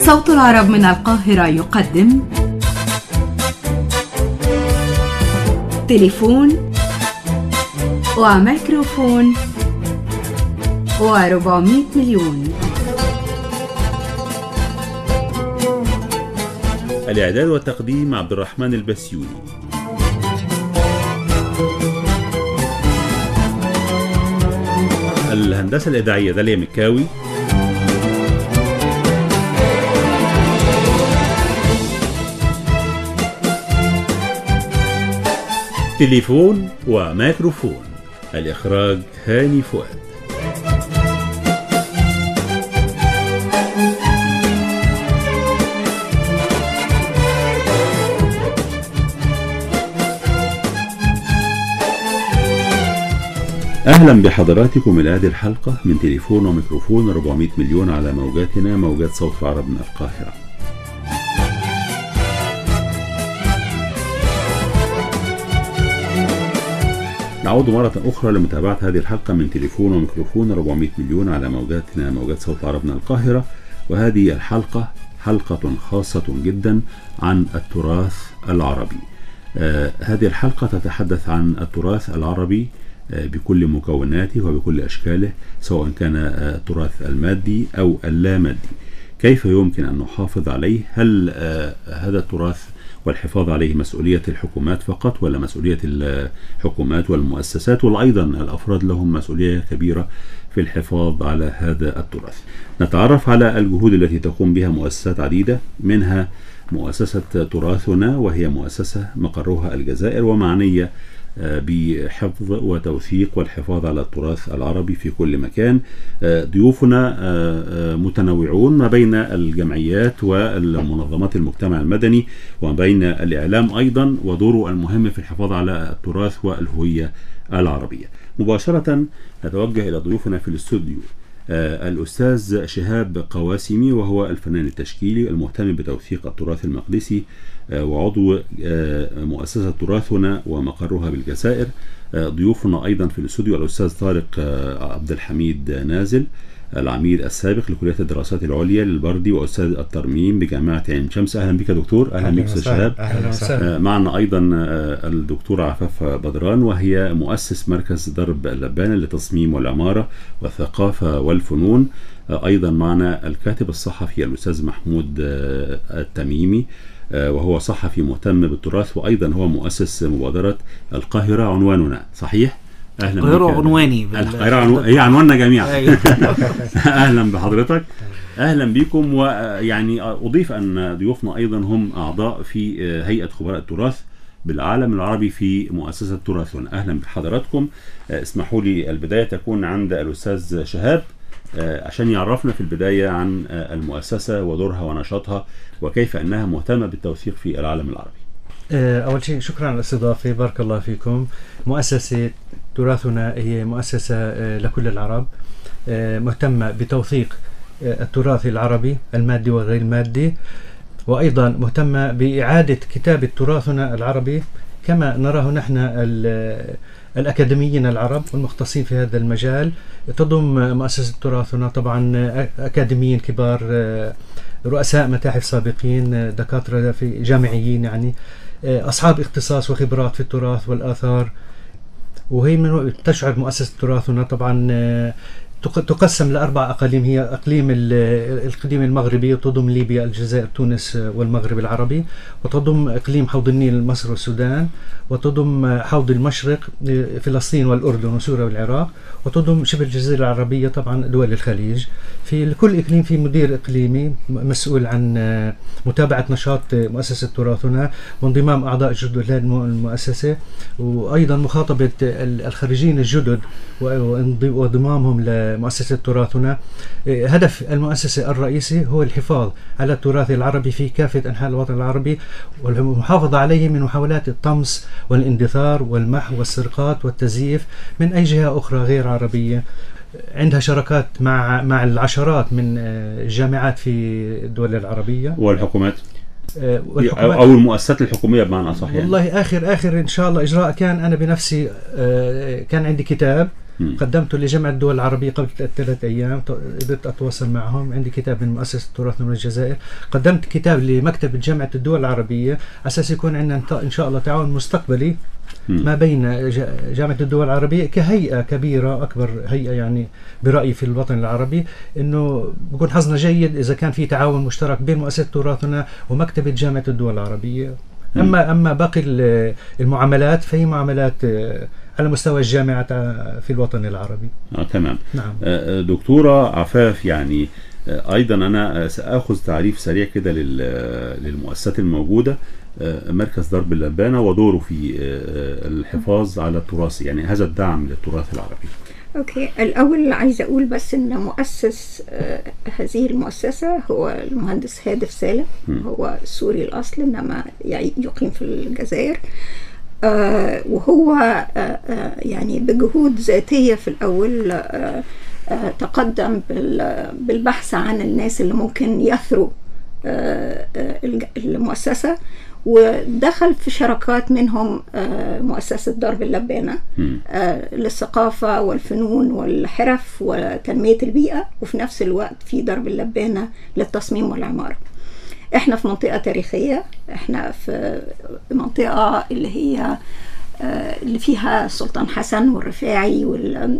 صوت العرب من القاهرة يقدم تليفون وميكروفون و400 مليون الإعداد والتقديم عبد الرحمن البسيوني الهندسة الإذاعية داليا مكاوي تليفون وميكروفون الإخراج هاني فؤاد أهلا بحضراتكم إلى هذه الحلقة من تليفون وميكروفون 400 مليون على موجاتنا موجات صوت العرب من القاهرة نعود مرة أخرى لمتابعة هذه الحلقة من تليفون وميكروفون 400 مليون على موجاتنا موجات صوت العرب من القاهرة وهذه الحلقة حلقة خاصة جدا عن التراث العربي آه هذه الحلقة تتحدث عن التراث العربي بكل مكوناته وبكل أشكاله سواء كان التراث المادي أو اللامادي كيف يمكن أن نحافظ عليه هل هذا التراث والحفاظ عليه مسؤولية الحكومات فقط ولا مسؤولية الحكومات والمؤسسات وأيضا الأفراد لهم مسؤولية كبيرة في الحفاظ على هذا التراث نتعرف على الجهود التي تقوم بها مؤسسات عديدة منها مؤسسة تراثنا وهي مؤسسة مقرها الجزائر ومعنية بحفظ وتوثيق والحفاظ على التراث العربي في كل مكان ضيوفنا متنوعون ما بين الجمعيات والمنظمات المجتمع المدني وما بين الإعلام أيضا ودوره المهم في الحفاظ على التراث والهوية العربية مباشرة نتوجه إلى ضيوفنا في الاستوديو الأستاذ شهاب قواسمي وهو الفنان التشكيلي المهتم بتوثيق التراث المقدسي وعضو مؤسسة تراثنا ومقرها بالجزائر ضيوفنا أيضا في الاستوديو الأستاذ طارق عبد الحميد نازل العميد السابق لكلية الدراسات العليا للبردي وأستاذ الترميم بجامعة عين شمس أهلا بك دكتور أهلا بك أستاذ شهاب أهلا وسهلا معنا أيضا الدكتورة عفاف بدران وهي مؤسس مركز درب اللبانة للتصميم والعمارة والثقافة والفنون أيضا معنا الكاتب الصحفي الأستاذ محمود التميمي وهو صحفي مهتم بالتراث وأيضا هو مؤسس مبادرة القاهرة عنواننا صحيح؟ اهلا القاهرة عنواني القاهرة عنو... هي عنواننا جميعا اهلا بحضرتك اهلا بكم ويعني اضيف ان ضيوفنا ايضا هم اعضاء في هيئه خبراء التراث بالعالم العربي في مؤسسه تراثنا اهلا بحضراتكم اسمحوا لي البدايه تكون عند الاستاذ شهاب عشان يعرفنا في البدايه عن المؤسسه ودورها ونشاطها وكيف انها مهتمه بالتوثيق في العالم العربي أول شيء شكرا على الاستضافة بارك الله فيكم مؤسسة تراثنا هي مؤسسة لكل العرب مهتمة بتوثيق التراث العربي المادي وغير المادي وأيضا مهتمة بإعادة كتابة تراثنا العربي كما نراه نحن الأكاديميين العرب والمختصين في هذا المجال تضم مؤسسة تراثنا طبعا أكاديميين كبار رؤساء متاحف سابقين دكاترة في جامعيين يعني أصحاب اختصاص وخبرات في التراث والآثار وهي من تشعر مؤسسة تراثنا طبعا تقسم لأربع أقاليم هي أقليم الإقليم المغربي تضم ليبيا الجزائر تونس والمغرب العربي وتضم إقليم حوض النيل مصر والسودان وتضم حوض المشرق فلسطين والأردن وسوريا والعراق وتضم شبه الجزيرة العربية طبعا دول الخليج في كل إقليم في مدير إقليمي مسؤول عن متابعة نشاط مؤسسة تراثنا وانضمام أعضاء جدد لهذه المؤسسة وأيضا مخاطبة الخريجين الجدد وانضمامهم لمؤسسة تراثنا هدف المؤسسة الرئيسي هو الحفاظ على التراث العربي في كافة أنحاء الوطن العربي والمحافظة عليه من محاولات الطمس والاندثار والمحو والسرقات والتزييف من أي جهة أخرى غير عربية عندها شراكات مع مع العشرات من الجامعات في الدول العربية والحكومات او المؤسسات الحكوميه بمعنى اصح يعني والله اخر اخر ان شاء الله اجراء كان انا بنفسي كان عندي كتاب مم. قدمته لجامعة الدول العربية قبل ثلاث أيام ت- قدرت أتواصل معهم عندي كتاب من مؤسسة التراث من الجزائر قدمت كتاب لمكتبة جامعة الدول العربية على أساس يكون عندنا انت- إن شاء الله تعاون مستقبلي مم. ما بين ج- جامعة الدول العربية كهيئة كبيرة أكبر هيئة يعني برأيي في الوطن العربي إنه بكون حظنا جيد إذا كان في تعاون مشترك بين مؤسسة تراثنا ومكتبة جامعة الدول العربية أما أما باقي ال- المعاملات فهي معاملات آه، على مستوى الجامعة آه، في الوطن العربي آه تمام نعم آه، آه، دكتورة عفاف يعني آه، أيضا أنا آه، سأخذ تعريف سريع كده لل- آه، للمؤسسات الموجودة آه، مركز درب اللبانة ودوره في آه، آه، الحفاظ على التراث يعني هذا الدعم للتراث العربي اوكي الاول عايزه اقول بس ان مؤسس آه، هذه المؤسسه هو المهندس هادف سالم مم. هو سوري الاصل انما يعي- يقيم في الجزائر آه، وهو آه، آه، يعني بجهود ذاتيه في الاول آه، آه، تقدم بال- بالبحث عن الناس اللي ممكن يثروا آه، آه، الج- المؤسسه ودخل في شراكات منهم آه، مؤسسه درب اللبانه مم. آه، للثقافة والفنون والحرف وتنمية البيئة وفي نفس الوقت في درب اللبانة للتصميم والعمارة احنا في منطقة تاريخية احنا في منطقة اللي هي آه، اللي فيها السلطان حسن والرفاعي وال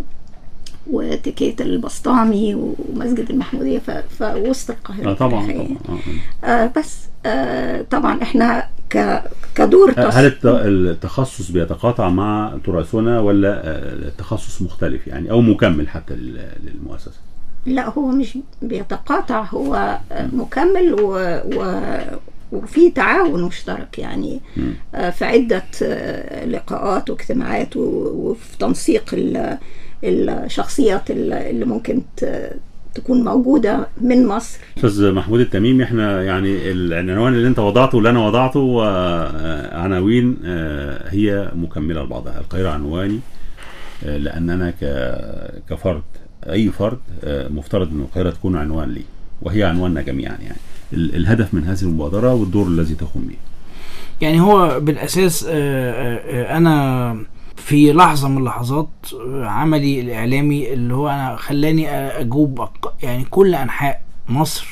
وتكيت البسطامي ومسجد المحمودية ف- فوسط القاهرة آه طبعا التاريخية. طبعا آه، آه. آه بس آه طبعا احنا ك كدور هل تص- الت- التخصص بيتقاطع مع تراثنا ولا آه، التخصص مختلف يعني أو مكمل حتى لل- للمؤسسة؟ لا هو مش بيتقاطع هو مكمل و... و... وفي تعاون مشترك يعني مم. آه، في عدة آه، لقاءات واجتماعات و- وفي تنسيق ال- الشخصيات ال- اللي ممكن ت- تكون موجودة من مصر استاذ محمود التميمي احنا يعني العنوان اللي انت وضعته واللي انا وضعته آه، عناوين آه، هي مكمله لبعضها القاهره عنواني آه، لان انا ك- كفرد اي فرد آه، مفترض ان القاهره تكون عنوان لي وهي عنواننا جميعا يعني ال- الهدف من هذه المبادره والدور الذي تقوم به يعني هو بالاساس آه، آه، آه، انا في لحظه من اللحظات آه، عملي الاعلامي اللي هو انا خلاني اجوب أق- يعني كل انحاء مصر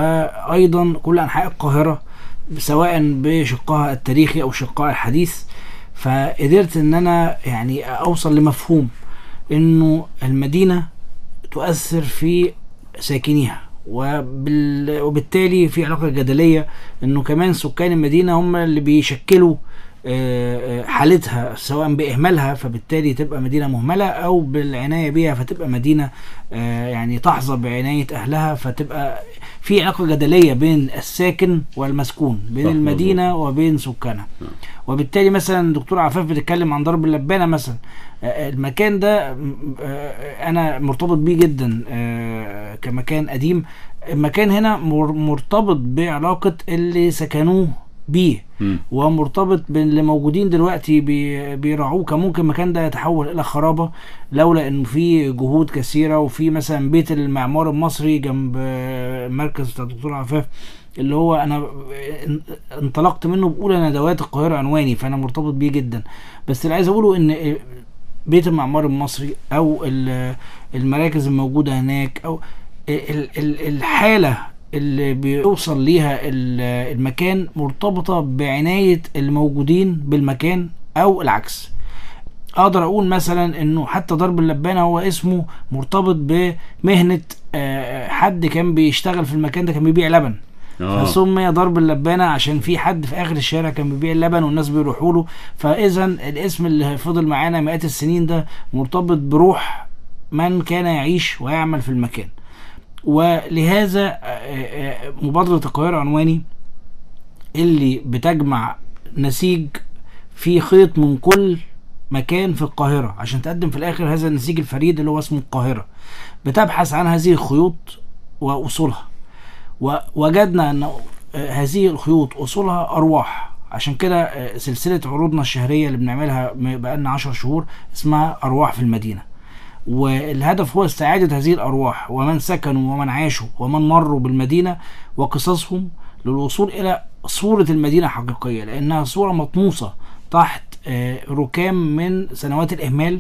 وايضا كل انحاء القاهره سواء بشقها التاريخي او شقها الحديث فقدرت ان انا يعني اوصل لمفهوم انه المدينه تؤثر في ساكنيها وبال... وبالتالي في علاقه جدليه انه كمان سكان المدينه هم اللي بيشكلوا آه، آه، حالتها سواء باهمالها فبالتالي تبقى مدينه مهمله او بالعنايه بيها فتبقى مدينه آه، يعني تحظى بعنايه اهلها فتبقى في علاقه جدليه بين الساكن والمسكون بين صح، المدينه وبين سكانها وبالتالي مثلا دكتور عفاف بتتكلم عن ضرب اللبانه مثلا آه، المكان ده م- آه، انا مرتبط بيه جدا آه، كمكان قديم المكان هنا مر- مرتبط بعلاقه اللي سكنوه بيه مم. ومرتبط باللي موجودين دلوقتي بي- بيراعوه كان ممكن المكان ده يتحول الى خرابه لولا انه في جهود كثيره وفي مثلا بيت المعمار المصري جنب آه، مركز بتاع الدكتور عفاف اللي هو انا ان- انطلقت منه باولى ندوات القاهره عنواني فانا مرتبط بيه جدا بس اللي عايز اقوله ان بيت المعمار المصري او ال- المراكز الموجوده هناك او ال- ال- الحاله اللي بيوصل ليها ال- المكان مرتبطه بعنايه الموجودين بالمكان او العكس اقدر اقول مثلا انه حتى ضرب اللبانه هو اسمه مرتبط بمهنه آه، حد كان بيشتغل في المكان ده كان بيبيع لبن اه فسمي ضرب اللبانه عشان في حد في اخر الشارع كان بيبيع اللبن والناس بيروحوا له فاذا الاسم اللي فضل معانا مئات السنين ده مرتبط بروح من كان يعيش ويعمل في المكان ولهذا آه، آه، مبادره القاهره عنواني اللي بتجمع نسيج في خيط من كل مكان في القاهرة عشان تقدم في الآخر هذا النسيج الفريد اللي هو اسمه القاهرة بتبحث عن هذه الخيوط وأصولها ووجدنا أن آه، هذه الخيوط أصولها أرواح عشان كده آه، سلسلة عروضنا الشهرية اللي بنعملها م- بقالنا عشر شهور اسمها أرواح في المدينة والهدف هو استعادة هذه الأرواح ومن سكنوا ومن عاشوا ومن مروا بالمدينة وقصصهم للوصول إلى صورة المدينة حقيقية لأنها صورة مطموسة تحت آه، ركام من سنوات الإهمال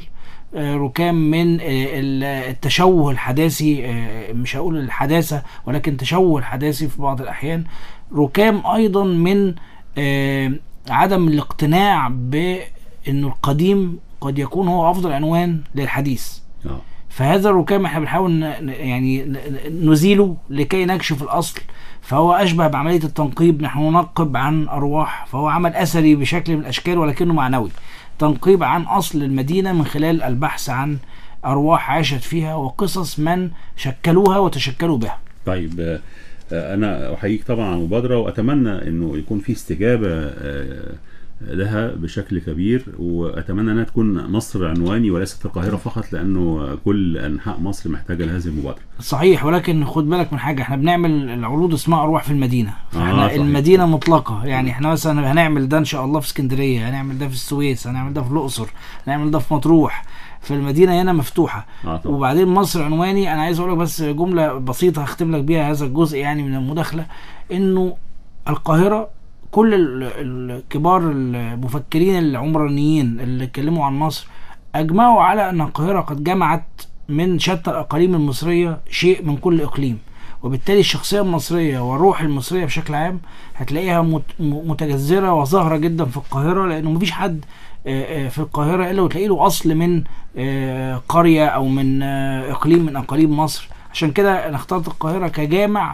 آه، ركام من آه، ال- التشوه الحداثي آه، مش هقول الحداثة ولكن تشوه الحداثي في بعض الأحيان ركام أيضا من آه، عدم الاقتناع بأنه القديم قد يكون هو أفضل عنوان للحديث اه فهذا الركام احنا بنحاول ن- ن- يعني ن- ن- نزيله لكي نكشف الاصل فهو اشبه بعمليه التنقيب نحن ننقب عن ارواح فهو عمل اثري بشكل من الاشكال ولكنه معنوي تنقيب عن اصل المدينه من خلال البحث عن ارواح عاشت فيها وقصص من شكلوها وتشكلوا بها طيب آه، آه، انا احييك طبعا على المبادره واتمنى انه يكون في استجابه آه، لها بشكل كبير واتمنى انها تكون مصر عنواني وليست القاهره فقط لانه كل انحاء مصر محتاجه لهذه المبادره صحيح ولكن خد بالك من حاجه احنا بنعمل العروض اسمها ارواح في المدينه فاحنا آه، آه صحيح. المدينه مطلقه يعني احنا مثلا هنعمل ده ان شاء الله في اسكندريه هنعمل ده في السويس هنعمل ده في الاقصر هنعمل ده في مطروح فالمدينه هنا مفتوحه اه طبعا وبعدين مصر عنواني انا عايز اقول لك بس جمله بسيطه هختم لك بيها هذا الجزء يعني من المداخله انه القاهره كل ال- الكبار المفكرين العمرانيين اللي اتكلموا عن مصر اجمعوا على ان القاهره قد جمعت من شتى الاقاليم المصريه شيء من كل اقليم وبالتالي الشخصيه المصريه والروح المصريه بشكل عام هتلاقيها مت- م- متجذره وظاهره جدا في القاهره لانه مفيش حد آه، آه، في القاهره الا وتلاقي له اصل من آه، قريه او من آه، اقليم من اقاليم مصر عشان كده انا اخترت القاهره كجامع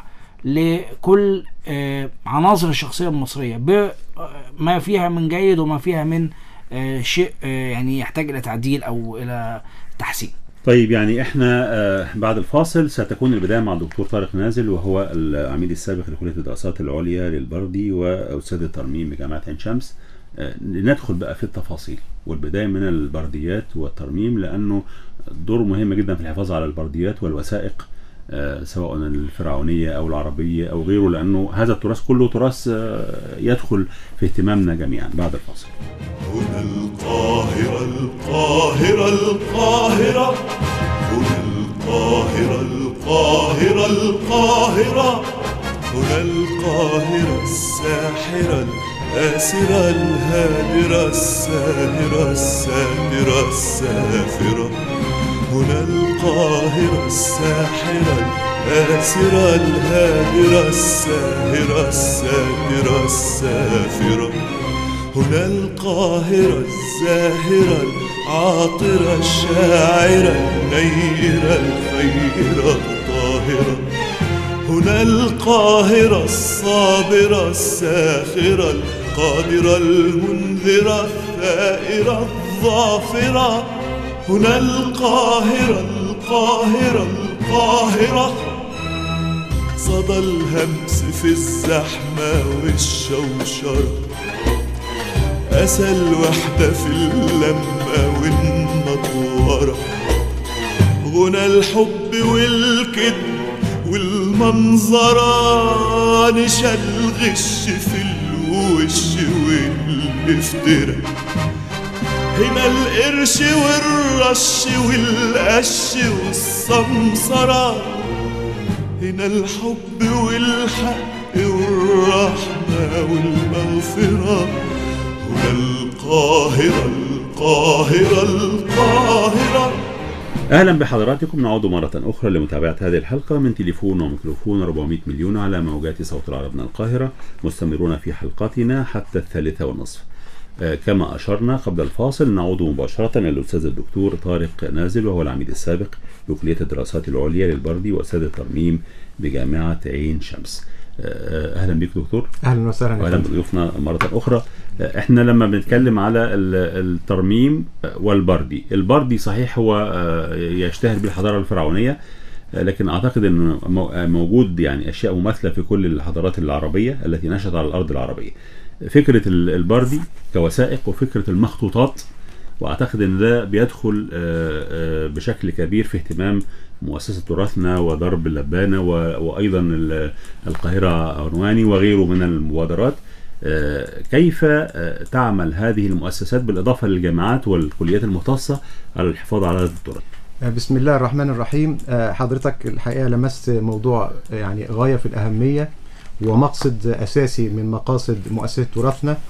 لكل آه، عناصر الشخصيه المصريه بما فيها من جيد وما فيها من آه، شيء آه، يعني يحتاج الى تعديل او الى تحسين طيب يعني احنا آه، بعد الفاصل ستكون البدايه مع الدكتور طارق نازل وهو العميد السابق لكليه الدراسات العليا للبردي واستاذ الترميم بجامعه عين شمس آه، ندخل بقى في التفاصيل والبدايه من البرديات والترميم لانه دور مهم جدا في الحفاظ على البرديات والوثائق آه، سواء الفرعونيه او العربيه او غيره لانه هذا التراث كله تراث آه، يدخل في اهتمامنا جميعا بعد الفاصل هنا القاهرة القاهرة القاهرة هنا القاهرة القاهرة القاهرة هنا القاهرة الساحرة الآسرة الهادرة الساهرة الساترة السافرة هنا القاهرة الساحرة الآسرة الهادرة الساهرة الساترة السافرة هنا القاهرة الزاهرة العاطرة الشاعرة النيرة الخيرة الطاهرة هنا القاهرة الصابرة الساخرة القادرة المنذرة الثائرة الظافرة هنا القاهرة القاهرة القاهرة صدى الهمس في الزحمة والشوشرة أسى الوحدة في اللمة والنطورة غنى الحب والكذب والمنظرة نشا الغش في الوش والافتراء هنا القرش والرش والقش والسمسرة هنا الحب والحق والرحمة والمغفرة هنا القاهرة القاهرة القاهرة اهلا بحضراتكم نعود مره اخرى لمتابعه هذه الحلقه من تليفون وميكروفون 400 مليون على موجات صوت العرب من القاهره مستمرون في حلقتنا حتى الثالثه والنصف آه، كما اشرنا قبل الفاصل نعود مباشره للاستاذ الدكتور طارق نازل وهو العميد السابق بكليه الدراسات العليا للبردي واستاذ الترميم بجامعه عين شمس آه، اهلا بك دكتور اهلا وسهلا يا واهلا فندم. بضيوفنا مره اخرى احنا لما بنتكلم على ال- الترميم والبردي البردي صحيح هو آه، يشتهر بالحضاره الفرعونيه آه، لكن اعتقد ان مو- آه، موجود يعني اشياء مماثله في كل الحضارات العربيه التي نشأت على الارض العربيه فكره ال- البردي كوثائق وفكره المخطوطات واعتقد ان ده بيدخل آه، آه، بشكل كبير في اهتمام مؤسسه تراثنا ودرب اللبانه و- وايضا ال- القاهره عنواني وغيره من المبادرات آه، كيف آه، تعمل هذه المؤسسات بالاضافه للجامعات والكليات المختصه على الحفاظ على هذا التراث بسم الله الرحمن الرحيم آه، حضرتك الحقيقة لمست موضوع يعني غاية في الأهمية ومقصد أساسي من مقاصد مؤسسة تراثنا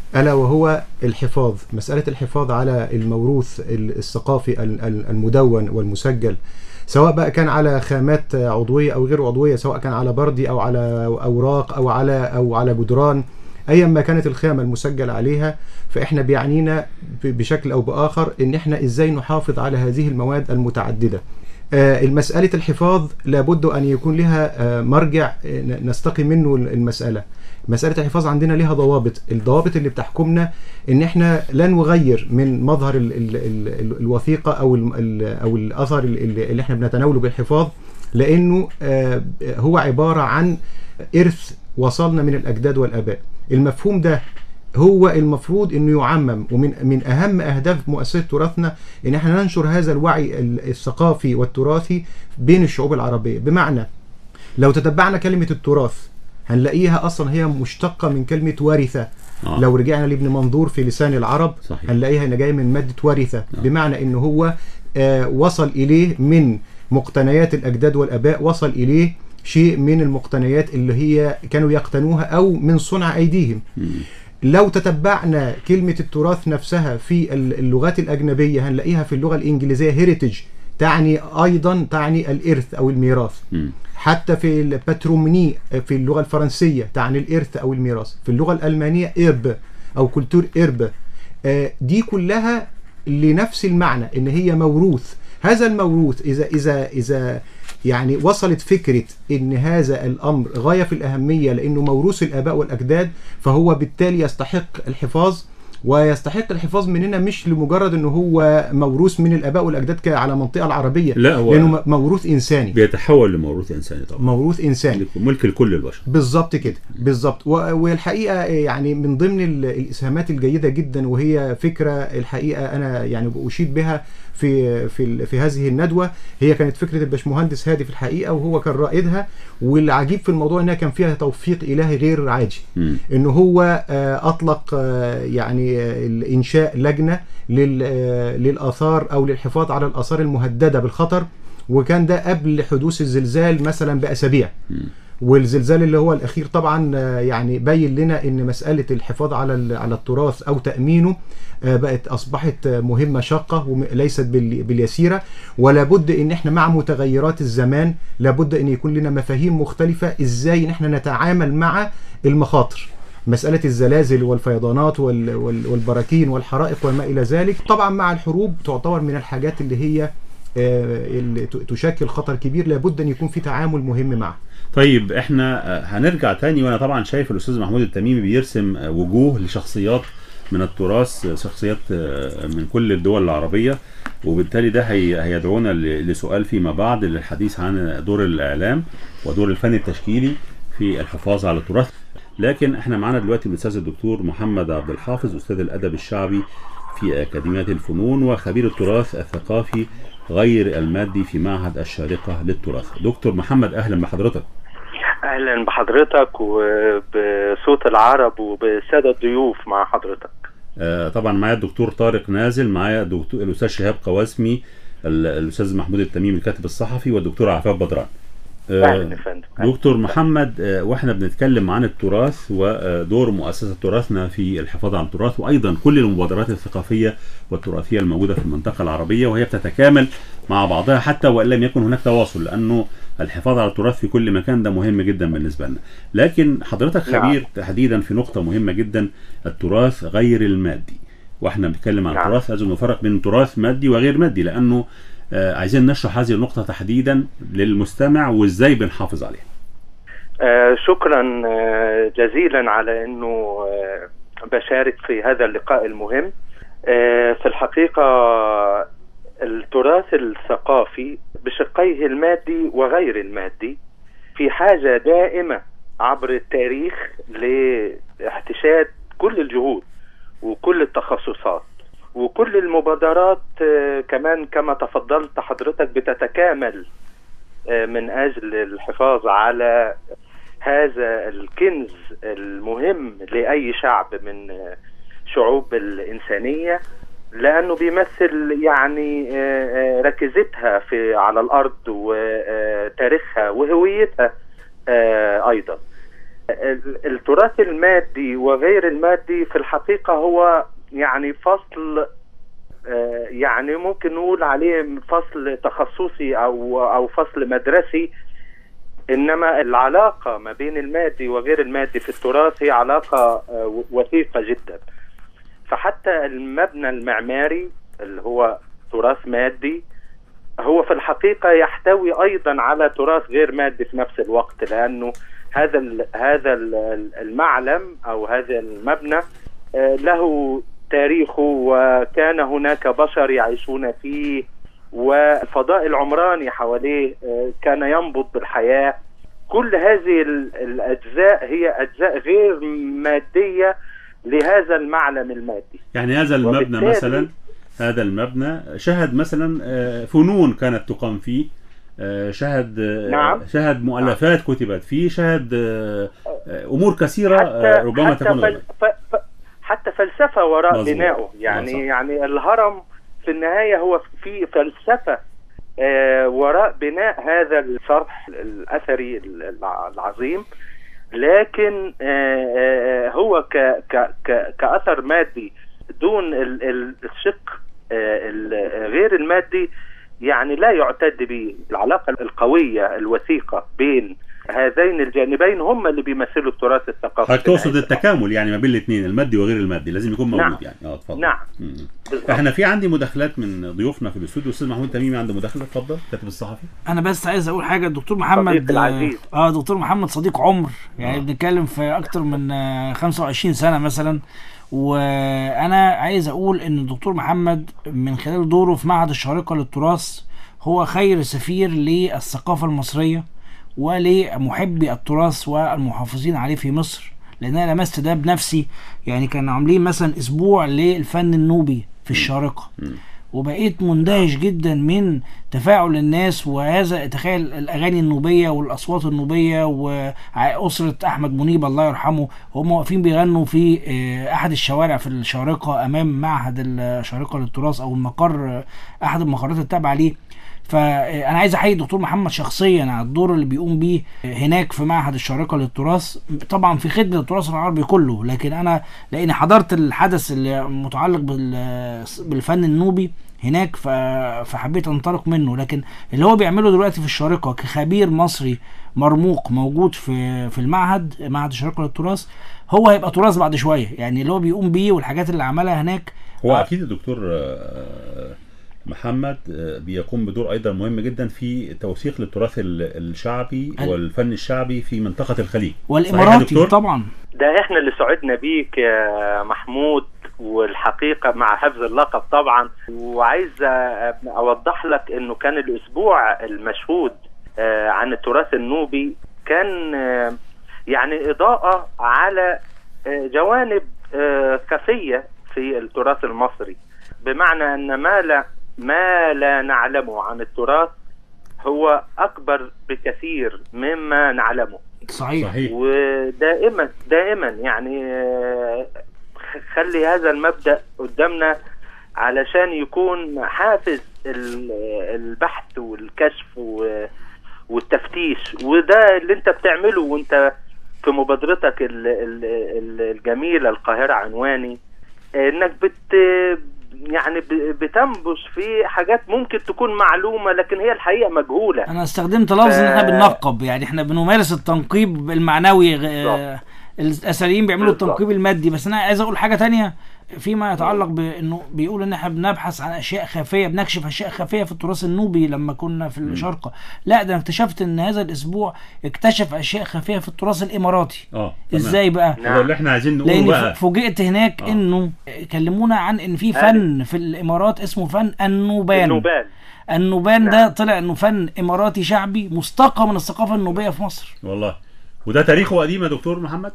الا وهو الحفاظ مساله الحفاظ على الموروث الثقافي ال- ال- المدون والمسجل سواء بقى كان على خامات عضويه او غير عضويه سواء كان على بردي او على اوراق او على او على جدران ايا ما كانت الخامه المسجل عليها فاحنا بيعنينا ب- بشكل او باخر ان احنا ازاي نحافظ على هذه المواد المتعدده آه، المسألة الحفاظ لابد أن يكون لها آه، مرجع آه، ن- نستقي منه المسألة مسألة الحفاظ عندنا لها ضوابط الضوابط اللي بتحكمنا ان احنا لا نغير من مظهر ال ال ال ال الوثيقة او ال ال او الاثر ال- ال- اللي احنا بنتناوله بالحفاظ لانه آه، هو عبارة عن ارث وصلنا من الاجداد والاباء المفهوم ده هو المفروض انه يعمم ومن من اهم اهداف مؤسسه تراثنا ان احنا ننشر هذا الوعي ال- الثقافي والتراثي بين الشعوب العربيه بمعنى لو تتبعنا كلمه التراث هنلاقيها اصلا هي مشتقه من كلمه ورثه آه. لو رجعنا لابن منظور في لسان العرب صحيح. هنلاقيها انها جايه من ماده ورثه آه. بمعنى ان هو آه وصل اليه من مقتنيات الاجداد والاباء وصل اليه شيء من المقتنيات اللي هي كانوا يقتنوها او من صنع ايديهم مم. لو تتبعنا كلمة التراث نفسها في ال- اللغات الأجنبية هنلاقيها في اللغة الإنجليزية هيريتج تعني أيضا تعني الإرث أو الميراث مم. حتى في الباترومني في اللغة الفرنسية تعني الإرث أو الميراث في اللغة الألمانية إرب أو كولتور إرب آه، دي كلها لنفس المعنى إن هي موروث هذا الموروث إذا إذا إذا يعني وصلت فكرة إن هذا الأمر غاية في الأهمية لأنه موروث الآباء والأجداد فهو بالتالي يستحق الحفاظ ويستحق الحفاظ مننا مش لمجرد انه هو موروث من الاباء والاجداد ك- على المنطقه العربيه لا، هو- لانه م- موروث انساني بيتحول لموروث انساني طبعا موروث انساني ملك لكل البشر بالظبط كده بالظبط و- والحقيقه يعني من ضمن ال- الاسهامات الجيده جدا وهي فكره الحقيقه انا يعني اشيد بها في في ال- في هذه الندوه هي كانت فكره الباشمهندس هادي في الحقيقه وهو كان رائدها والعجيب في الموضوع انها كان فيها توفيق الهي غير عادي مم. ان هو آه، اطلق آه، يعني آه، الانشاء لجنه لل- آه، للاثار او للحفاظ على الاثار المهدده بالخطر وكان ده قبل حدوث الزلزال مثلا باسابيع والزلزال اللي هو الاخير طبعا آه، يعني بين لنا ان مساله الحفاظ على ال- على التراث او تامينه آه، بقت اصبحت آه، مهمه شاقه وليست بال- باليسيره ولا بد ان احنا مع متغيرات الزمان لابد ان يكون لنا مفاهيم مختلفه ازاي ان احنا نتعامل مع المخاطر مسألة الزلازل والفيضانات وال- وال- والبراكين والحرائق وما إلى ذلك طبعا مع الحروب تعتبر من الحاجات اللي هي آه، اللي ت- تشكل خطر كبير لابد أن يكون في تعامل مهم معه طيب احنا آه، هنرجع تاني وانا طبعا شايف الاستاذ محمود التميمي بيرسم آه، وجوه لشخصيات من التراث آه، شخصيات آه، من كل الدول العربية وبالتالي ده هي هيدعونا ل- لسؤال فيما بعد للحديث عن دور الإعلام ودور الفن التشكيلي في الحفاظ على التراث لكن احنا معانا دلوقتي الاستاذ الدكتور محمد عبد الحافظ استاذ الادب الشعبي في اكاديميه الفنون وخبير التراث الثقافي غير المادي في معهد الشارقه للتراث دكتور محمد اهلا بحضرتك اهلا بحضرتك وبصوت العرب وبالساده الضيوف مع حضرتك آه، طبعا معايا الدكتور طارق نازل معايا الدكتور الاستاذ شهاب قواسمي ال- الاستاذ محمود التميمي الكاتب الصحفي والدكتور عفاف بدران آه، اهلا يا فندم دكتور محمد آه، واحنا بنتكلم عن التراث ودور مؤسسة تراثنا في الحفاظ على التراث وايضا كل المبادرات الثقافية والتراثية الموجودة في المنطقة العربية وهي بتتكامل مع بعضها حتى وان لم يكن هناك تواصل لانه الحفاظ على التراث في كل مكان ده مهم جدا بالنسبة لنا لكن حضرتك نعم. خبير تحديدا في نقطة مهمة جدا التراث غير المادي واحنا بنتكلم عن نعم. التراث لازم نفرق بين تراث مادي وغير مادي لانه آه، عايزين نشرح هذه النقطة تحديدا للمستمع وازاي بنحافظ عليها آه شكرا آه جزيلا على انه آه بشارك في هذا اللقاء المهم آه في الحقيقه التراث الثقافي بشقيه المادي وغير المادي في حاجه دائمه عبر التاريخ لاحتشاد كل الجهود وكل التخصصات وكل المبادرات آه، كمان كما تفضلت حضرتك بتتكامل آه، من اجل الحفاظ على هذا الكنز المهم لاي شعب من آه، شعوب الانسانيه لانه بيمثل يعني آه، آه، ركيزتها في على الارض وتاريخها وهويتها آه، ايضا ال- التراث المادي وغير المادي في الحقيقة هو يعني فصل آه، يعني ممكن نقول عليه فصل تخصصي او او فصل مدرسي انما العلاقة ما بين المادي وغير المادي في التراث هي علاقة آه، وثيقة جدا فحتى المبنى المعماري اللي هو تراث مادي هو في الحقيقة يحتوي أيضا على تراث غير مادي في نفس الوقت لأنه هذا ال هذا ال- المعلم أو هذا المبنى آه، له تاريخه وكان هناك بشر يعيشون فيه والفضاء العمراني حواليه آه، كان ينبض بالحياة كل هذه ال- الأجزاء هي أجزاء غير مادية لهذا المعلم المادي يعني هذا المبنى وبالتالي- مثلا هذا المبنى شهد مثلا آه، فنون كانت تقام فيه آه، شهد آه، نعم. شهد مؤلفات كتبت فيه شهد آه، آه، امور كثيره آه، حتى ربما حتى تكون فل غير. ف ف حتى فلسفه وراء مظبوط. بنائه صح. يعني يعني الهرم في النهايه هو في فلسفه آه وراء بناء هذا الشرح الاثري الع- العظيم لكن آه آه هو ك ك ك كاثر مادي دون ال- ال- الشق آه ال- غير المادي يعني لا يعتد به العلاقه القويه الوثيقه بين هذين الجانبين هم اللي بيمثلوا التراث الثقافي حضرتك في تقصد نهاية التكامل يعني ما بين الاثنين المادي وغير المادي لازم يكون موجود نعم. يعني اه اتفضل نعم. مم. بالضبط. احنا في عندي مداخلات من ضيوفنا في الاستوديو استاذ محمود تميمي عنده مداخله اتفضل كاتب الصحفي انا بس عايز اقول حاجه الدكتور محمد صديقي العزيز. اه دكتور محمد صديق عمر يعني آه. بنتكلم في اكتر من آه، 25 سنه مثلا وانا عايز اقول ان الدكتور محمد من خلال دوره في معهد الشارقه للتراث هو خير سفير للثقافه المصريه ولمحبي التراث والمحافظين عليه في مصر لان انا لمست ده بنفسي يعني كانوا عاملين مثلا اسبوع للفن النوبي في الشارقه وبقيت مندهش جدا من تفاعل الناس وهذا تخيل الاغاني النوبيه والاصوات النوبيه واسره احمد منيب الله يرحمه هم واقفين بيغنوا في آه، احد الشوارع في الشارقه امام معهد الشارقه للتراث او المقر آه، احد المقرات التابعه ليه فانا عايز احيي الدكتور محمد شخصيا على الدور اللي بيقوم بيه هناك في معهد الشارقه للتراث طبعا في خدمه التراث العربي كله لكن انا لاني حضرت الحدث اللي متعلق بال- بالفن النوبي هناك ف- فحبيت انطلق منه لكن اللي هو بيعمله دلوقتي في الشارقه كخبير مصري مرموق موجود في في المعهد معهد الشارقه للتراث هو هيبقى تراث بعد شويه يعني اللي هو بيقوم بيه والحاجات اللي عملها هناك هو آه. اكيد الدكتور آه، محمد آه، بيقوم بدور ايضا مهم جدا في توثيق للتراث ال- الشعبي ال- والفن الشعبي في منطقه الخليج صحيح يا والاماراتي دكتور؟ طبعا ده احنا اللي سعدنا بيك يا محمود والحقيقة مع حفظ اللقب طبعا وعايز أ- اوضح لك انه كان الاسبوع المشهود آه، عن التراث النوبي كان آه، يعني اضاءة على آه، جوانب آه، خفية في التراث المصري بمعنى ان ما لا ما لا نعلمه عن التراث هو اكبر بكثير مما نعلمه صحيح صحيح ودائما دائما يعني آه، خ- خلي هذا المبدأ قدامنا علشان يكون حافز ال- البحث والكشف و- والتفتيش وده اللي انت بتعمله وانت في مبادرتك ال- ال- ال- الجميلة القاهرة عنواني انك بت يعني ب- بتنبش في حاجات ممكن تكون معلومة لكن هي الحقيقة مجهولة انا استخدمت لفظ ان احنا ف- بننقب يعني احنا بنمارس التنقيب المعنوي آه، الاثريين بيعملوا بالظبط. التنقيب المادي بس انا عايز اقول حاجه تانية فيما يتعلق بانه بيقول ان احنا بنبحث عن اشياء خفيه بنكشف اشياء خفيه في التراث النوبي لما كنا في الشارقه لا ده انا اكتشفت ان هذا الاسبوع اكتشف اشياء خفيه في التراث الاماراتي اه تمام. ازاي بقى هو اللي احنا عايزين نقوله لان بقى ف- فوجئت هناك آه. انه كلمونا عن ان في فن في الامارات اسمه فن النوبان النوبال النوبان نعم. ده طلع انه فن اماراتي شعبي مستقى من الثقافه النوبيه في مصر والله وده تاريخه قديم يا دكتور محمد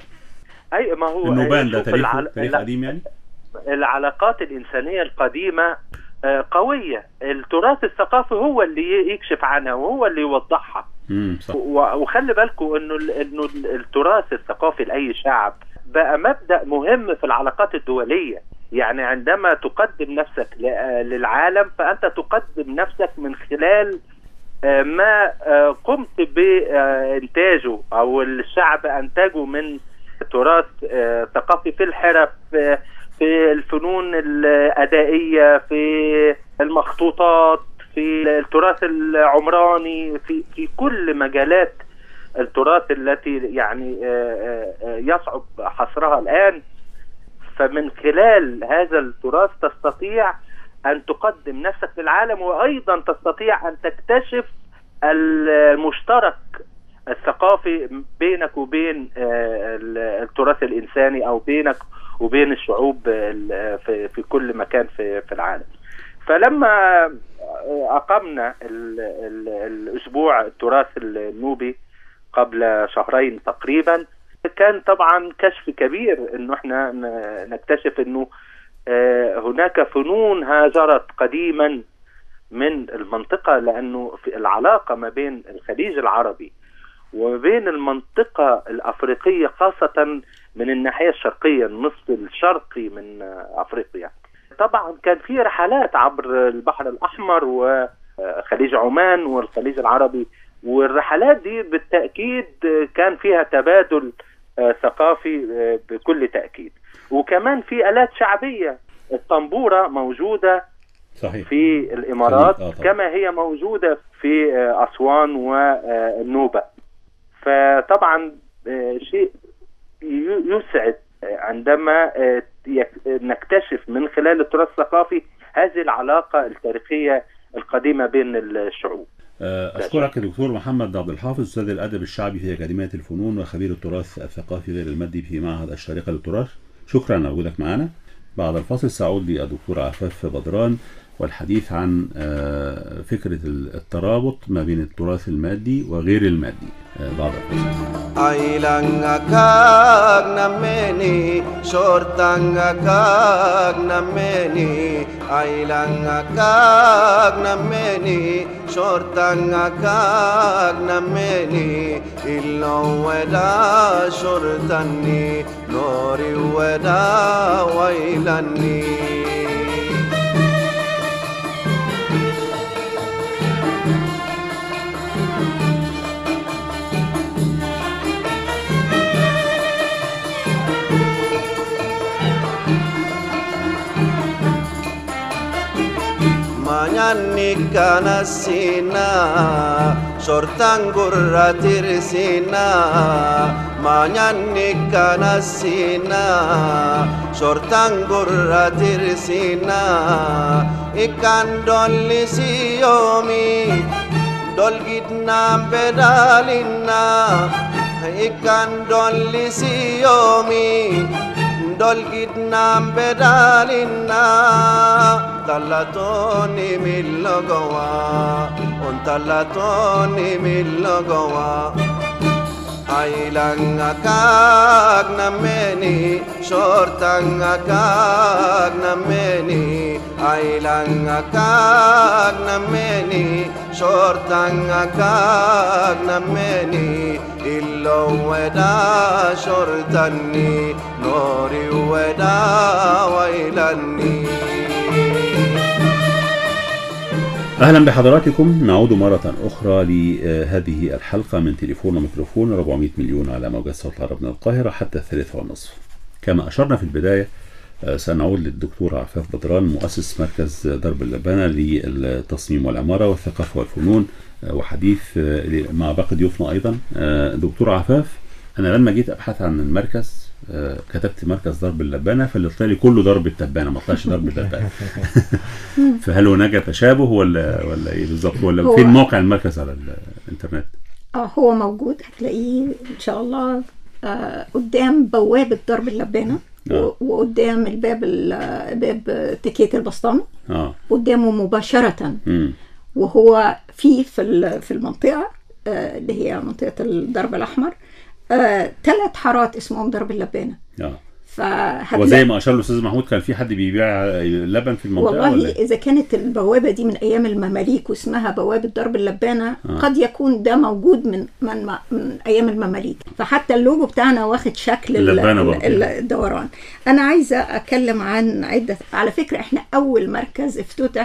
اي ما هو النوبان ده شوف تاريخه العل- تاريخ لا، قديم يعني العلاقات الإنسانية القديمة آه، قوية التراث الثقافي هو اللي يكشف عنها وهو اللي يوضحها امم صح و- وخلي بالكم انه ال- انه ال- التراث الثقافي لاي شعب بقى مبدا مهم في العلاقات الدوليه يعني عندما تقدم نفسك ل- للعالم فانت تقدم نفسك من خلال آه، ما آه، قمت بإنتاجه أو الشعب أنتجه من تراث آه، ثقافي في الحرف آه، في الفنون الأدائية في المخطوطات في التراث العمراني في في كل مجالات التراث التي يعني آه، آه، آه، يصعب حصرها الآن فمن خلال هذا التراث تستطيع أن تقدم نفسك للعالم وأيضا تستطيع أن تكتشف المشترك الثقافي بينك وبين آه، ال- التراث الإنساني أو بينك وبين الشعوب ال- في في كل مكان في في العالم فلما أقمنا ال- ال- الأسبوع التراث النوبي قبل شهرين تقريبا كان طبعا كشف كبير انه احنا ن- نكتشف انه آه، هناك فنون هاجرت قديما من المنطقة لأنه في العلاقة ما بين الخليج العربي وما بين المنطقة الأفريقية خاصة من الناحية الشرقية النصف الشرقي من آه، أفريقيا طبعا كان في رحلات عبر البحر الأحمر وخليج عمان والخليج العربي والرحلات دي بالتأكيد آه، كان فيها تبادل آه، ثقافي آه، بكل تأكيد وكمان في آلات شعبية الطنبورة موجودة صحيح في الامارات خليج، آه طبعا. كما هي موجوده في آه، اسوان والنوبه فطبعا آه، شيء ي- يسعد آه، عندما آه، يك- نكتشف من خلال التراث الثقافي هذه العلاقه التاريخيه القديمه بين الشعوب آه، أشكرك دكتور محمد عبد الحافظ أستاذ الأدب الشعبي في أكاديمية الفنون وخبير التراث الثقافي غير المادي في معهد الشارقة للتراث شكرا على وجودك معنا بعد الفاصل سأعود للدكتور عفاف بدران والحديث عن آه، فكرة الترابط ما بين التراث المادي وغير المادي آه، بعد الفاصل Ailanga kag nameni shortanga kag nameni Ailanga kag nameni shortanga kag nameni Illo weda shortani nori weda wailani Manyanni kana sina shortan gurra tirsina Manyanni kana sina shortan gurra tirsina Ikan dolli siyomi dolgidna bedalina Ikan dolli siyomi dolgidna bedalina tallatoni millogowa on tallatoni millogowa ailanga kag nameni shortanga kag nameni ailanga kag nameni shortanga kag nameni illo weda shortanni nori weda wailanni أهلا بحضراتكم نعود مرة أخرى لهذه الحلقة من تليفون وميكروفون 400 مليون على موجات صوت العرب من القاهرة حتى الثالثة والنصف كما أشرنا في البداية آه، سنعود للدكتور عفاف بدران مؤسس مركز درب اللبانة للتصميم والعمارة والثقافة والفنون آه، وحديث آه، مع باقي ضيوفنا أيضا آه، دكتور عفاف أنا لما جيت أبحث عن المركز آه، كتبت مركز درب اللبانة فاللي طلع لي كله درب التبانة ما طلعش درب اللبانة فهل هناك تشابه ولا ولا ايه بالظبط ولا هو- فين موقع المركز على الانترنت؟ اه هو موجود هتلاقيه ان شاء الله آه قدام بوابة درب اللبانة آه. و- وقدام الباب ال- باب تكيت البسطامي اه قدامه مباشرة امم وهو في في ال- في المنطقة آه اللي هي منطقة الدرب الأحمر ثلاث حارات اسمهم درب اللبانة اه فهتلاقي وزي ما اشار الاستاذ محمود كان في حد بيبيع لبن في المنطقه والله ولا إيه؟ إذا كانت البوابة دي من أيام المماليك واسمها بوابة درب اللبانة آه. قد يكون ده موجود من من, من أيام المماليك فحتى اللوجو بتاعنا واخد شكل ال- اللبانة ال- برضه. ال- الدوران أنا عايزة أتكلم عن عدة على فكرة إحنا أول مركز افتتح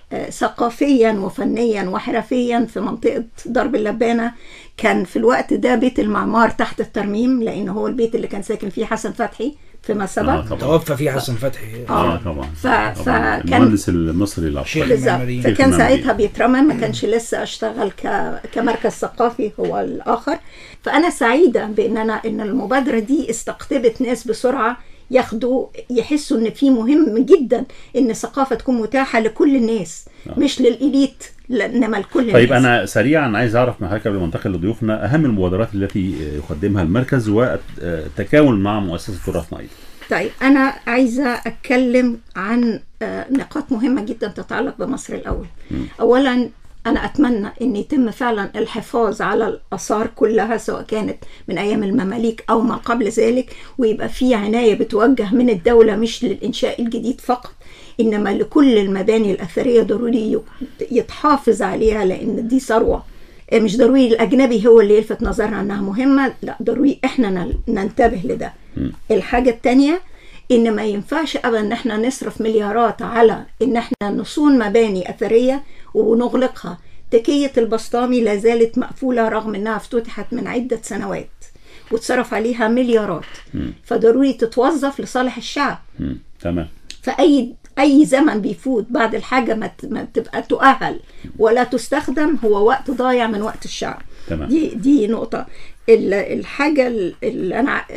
آه، ثقافيا وفنيا وحرفيا في منطقة درب اللبانة كان في الوقت ده بيت المعمار تحت الترميم لأن هو البيت اللي كان ساكن فيه حسن فتحي فيما سبق آه طبعا توفى فيه حسن فتحي اه طبعا ف- طبعاً. فكان- المهندس المصري العبقري شيخ بالظبط المعماريين. فكان شيخ المعماريين. ساعتها بيترمى ما كانش لسه اشتغل ك... كمركز ثقافي هو الاخر فانا سعيده بان انا ان المبادره دي استقطبت ناس بسرعه ياخدوا يحسوا ان في مهم جدا ان الثقافه تكون متاحه لكل الناس مش للاليت لا، انما لكل طيب الناس انا سريعا عايز اعرف من حضرتك قبل ما انتقل لضيوفنا اهم المبادرات التي يقدمها المركز والتكامل مع مؤسسه تراث نايل طيب أنا عايزة أتكلم عن آه، نقاط مهمة جدا تتعلق بمصر الأول أولا أنا أتمنى أن يتم فعلا الحفاظ على الآثار كلها سواء كانت من أيام المماليك أو ما قبل ذلك ويبقى في عناية بتوجه من الدولة مش للإنشاء الجديد فقط إنما لكل المباني الأثرية ضروري يتحافظ عليها لأن دي ثروة مش ضروري الأجنبي هو اللي يلفت نظرنا أنها مهمة لا ضروري إحنا نل- ننتبه لده الحاجة التانية ان ما ينفعش ابدا ان احنا نصرف مليارات على ان احنا نصون مباني اثريه ونغلقها تكيه البسطامي لا زالت مقفوله رغم انها افتتحت من عده سنوات وتصرف عليها مليارات فضروري تتوظف لصالح الشعب مم. تمام فاي اي زمن بيفوت بعد الحاجه ما ت- ما تبقى تؤهل ولا تستخدم هو وقت ضايع من وقت الشعب تمام. دي دي نقطه ال- الحاجه اللي انا ع-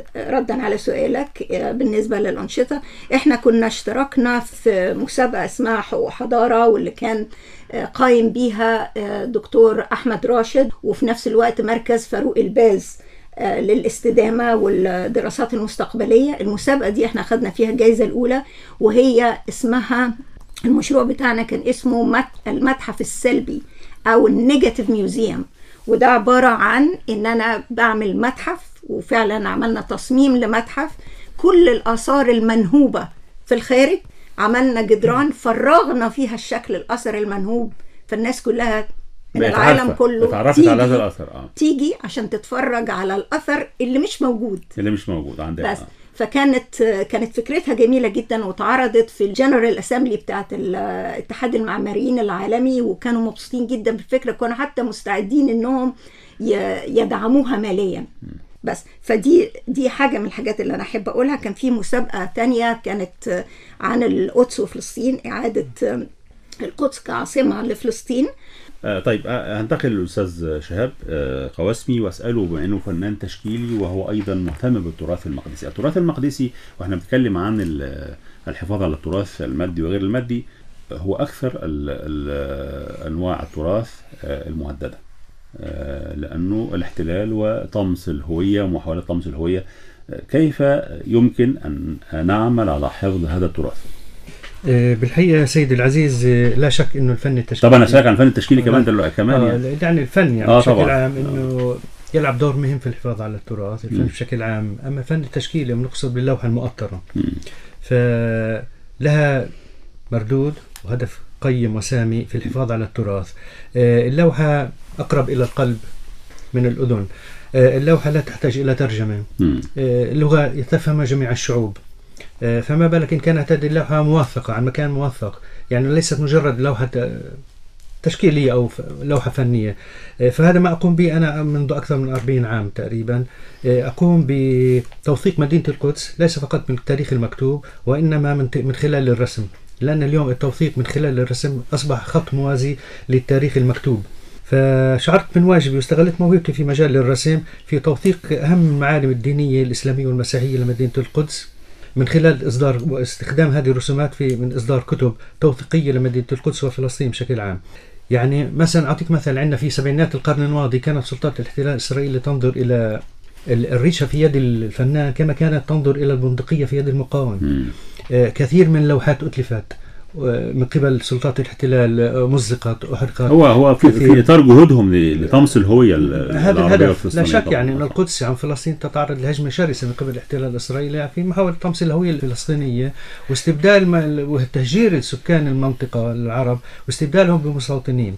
ردا على سؤالك بالنسبه للانشطه احنا كنا اشتركنا في مسابقه اسمها حقوق حضاره واللي كان قايم بيها دكتور احمد راشد وفي نفس الوقت مركز فاروق الباز آه، للاستدامة والدراسات المستقبلية المسابقة دي احنا خدنا فيها الجائزة الأولى وهي اسمها المشروع بتاعنا كان اسمه مت- المتحف السلبي أو النيجاتيف ميوزيوم وده عبارة عن إن أنا بعمل متحف وفعلا عملنا تصميم لمتحف كل الآثار المنهوبة في الخارج عملنا جدران فرغنا فيها الشكل الأثر المنهوب فالناس كلها من بقت العالم عارفة. كله اتعرفت على هذا تيجي- الاثر اه تيجي عشان تتفرج على الاثر اللي مش موجود اللي مش موجود عندنا بس آه. فكانت كانت فكرتها جميله جدا واتعرضت في الجنرال اسامبلي بتاعت اتحاد المعماريين العالمي وكانوا مبسوطين جدا بالفكره كانوا حتى مستعدين انهم ي- يدعموها ماليا بس فدي دي حاجه من الحاجات اللي انا احب اقولها كان في مسابقه تانية كانت عن القدس وفلسطين اعاده القدس كعاصمه لفلسطين آه طيب آه هنتقل للاستاذ شهاب آه قواسمي واساله بما انه فنان تشكيلي وهو ايضا مهتم بالتراث المقدسي، التراث المقدسي واحنا بنتكلم عن ال- الحفاظ على التراث المادي وغير المادي آه، هو اكثر ال ال انواع التراث آه المهدده. آه لانه الاحتلال وطمس الهويه ومحاوله طمس الهويه آه، كيف يمكن ان نعمل على حفظ هذا التراث؟ آه، بالحقيقه سيدي العزيز آه، لا شك انه الفن التشكيلي طبعا انا سالك عن الفن التشكيلي كمان دلوقتي كمان آه يعني يعني الفن يعني آه بشكل طبعاً. عام انه يلعب دور مهم في الحفاظ على التراث الفن مم. بشكل عام اما الفن التشكيلي بنقصد باللوحه المؤطره مم. فلها مردود وهدف قيم وسامي في الحفاظ على التراث آه، اللوحه اقرب الى القلب من الاذن آه، اللوحه لا تحتاج الى ترجمه مم. آه، اللغه يتفهمها جميع الشعوب آه، فما بالك ان كانت هذه اللوحه موثقه عن مكان موثق يعني ليست مجرد لوحه آه، تشكيليه او ف- لوحه فنيه آه، فهذا ما اقوم به انا منذ اكثر من 40 عام تقريبا آه، اقوم بتوثيق مدينه القدس ليس فقط من التاريخ المكتوب وانما من ت- من خلال الرسم لان اليوم التوثيق من خلال الرسم اصبح خط موازي للتاريخ المكتوب فشعرت من واجبي واستغلت موهبتي في مجال الرسم في توثيق اهم المعالم الدينيه الاسلاميه والمسيحيه لمدينه القدس من خلال اصدار واستخدام هذه الرسومات في من اصدار كتب توثيقيه لمدينه القدس وفلسطين بشكل عام. يعني مثلا اعطيك مثل عندنا في سبعينات القرن الماضي كانت سلطات الاحتلال الاسرائيلي تنظر الى ال- الريشه في يد الفنان كما كانت تنظر الى البندقيه في يد المقاوم. مم. آه، كثير من اللوحات اتلفت آه، من قبل سلطات الاحتلال آه، مزقت احرقت هو هو في, في اطار جهودهم ل- لطمس الهويه ال- هذا العربية الهدف لا والفلسطينية شك طبعاً. يعني ان القدس عن فلسطين تتعرض لهجمه شرسه من قبل الاحتلال الاسرائيلي في محاوله طمس الهويه الفلسطينيه واستبدال ما- وتهجير السكان المنطقه العرب واستبدالهم بمستوطنين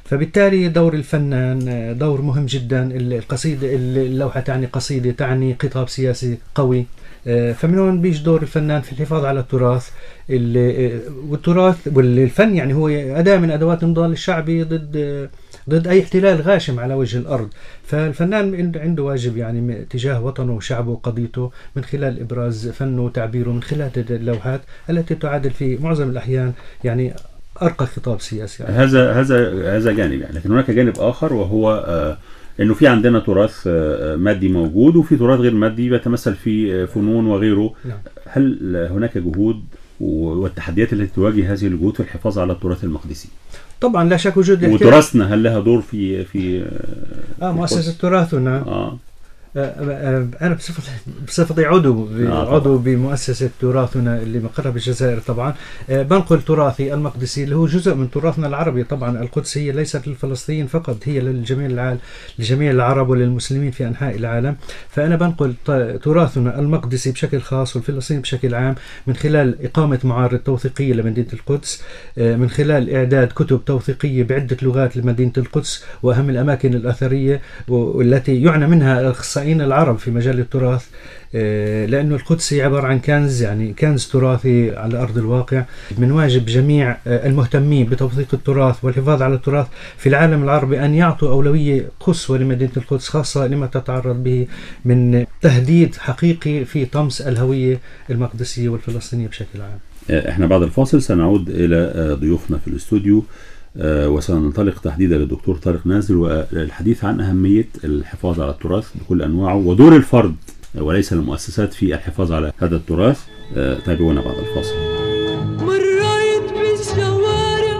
فبالتالي دور الفنان آه، دور مهم جدا القصيدة اللوحة تعني قصيدة تعني خطاب سياسي قوي آه، فمن هون بيجي دور الفنان في الحفاظ على التراث ال- آه، والتراث والفن يعني هو أداة من أدوات النضال الشعبي ضد آه، ضد أي احتلال غاشم على وجه الأرض فالفنان عند- عنده واجب يعني م- تجاه وطنه وشعبه وقضيته من خلال إبراز فنه وتعبيره من خلال اللوحات التي تعادل في معظم الأحيان يعني أرقى خطاب سياسي يعني. هذا هذا هذا جانب يعني لكن هناك جانب اخر وهو آه، انه في عندنا تراث آه، مادي موجود وفي تراث غير مادي بيتمثل في آه، فنون وغيره نعم. هل هناك جهود و- والتحديات التي تواجه هذه الجهود في الحفاظ على التراث المقدسي طبعا لا شك وجود الاحتلال- وتراثنا هل لها دور في في اه مؤسسة تراثنا اه آه، آه، أنا بصفتي بصفتي عضو ب- آه، طبعاً. عضو بمؤسسة تراثنا اللي مقرها بالجزائر طبعا آه، بنقل تراثي المقدسي اللي هو جزء من تراثنا العربي طبعا القدس هي ليست للفلسطينيين فقط هي للجميع العالم لجميع العرب وللمسلمين في أنحاء العالم فأنا بنقل ت- تراثنا المقدسي بشكل خاص والفلسطيني بشكل عام من خلال إقامة معارض توثيقية لمدينة القدس آه، من خلال إعداد كتب توثيقية بعدة لغات لمدينة القدس وأهم الأماكن الأثرية والتي يعنى منها الأخصائيين العرب في مجال التراث آه، لأنه القدس هي عبارة عن كنز يعني كنز تراثي على أرض الواقع من واجب جميع آه، المهتمين بتوثيق التراث والحفاظ على التراث في العالم العربي أن يعطوا أولوية قصوى لمدينة القدس خاصة لما تتعرض به من تهديد حقيقي في طمس الهوية المقدسية والفلسطينية بشكل عام آه، احنا بعد الفاصل سنعود الى آه، ضيوفنا في الاستوديو آه، وسننطلق تحديدا للدكتور طارق نازل والحديث عن اهميه الحفاظ على التراث بكل انواعه ودور الفرد وليس المؤسسات في الحفاظ على هذا التراث آه، تابعونا بعد الفاصل مريت بالشوارع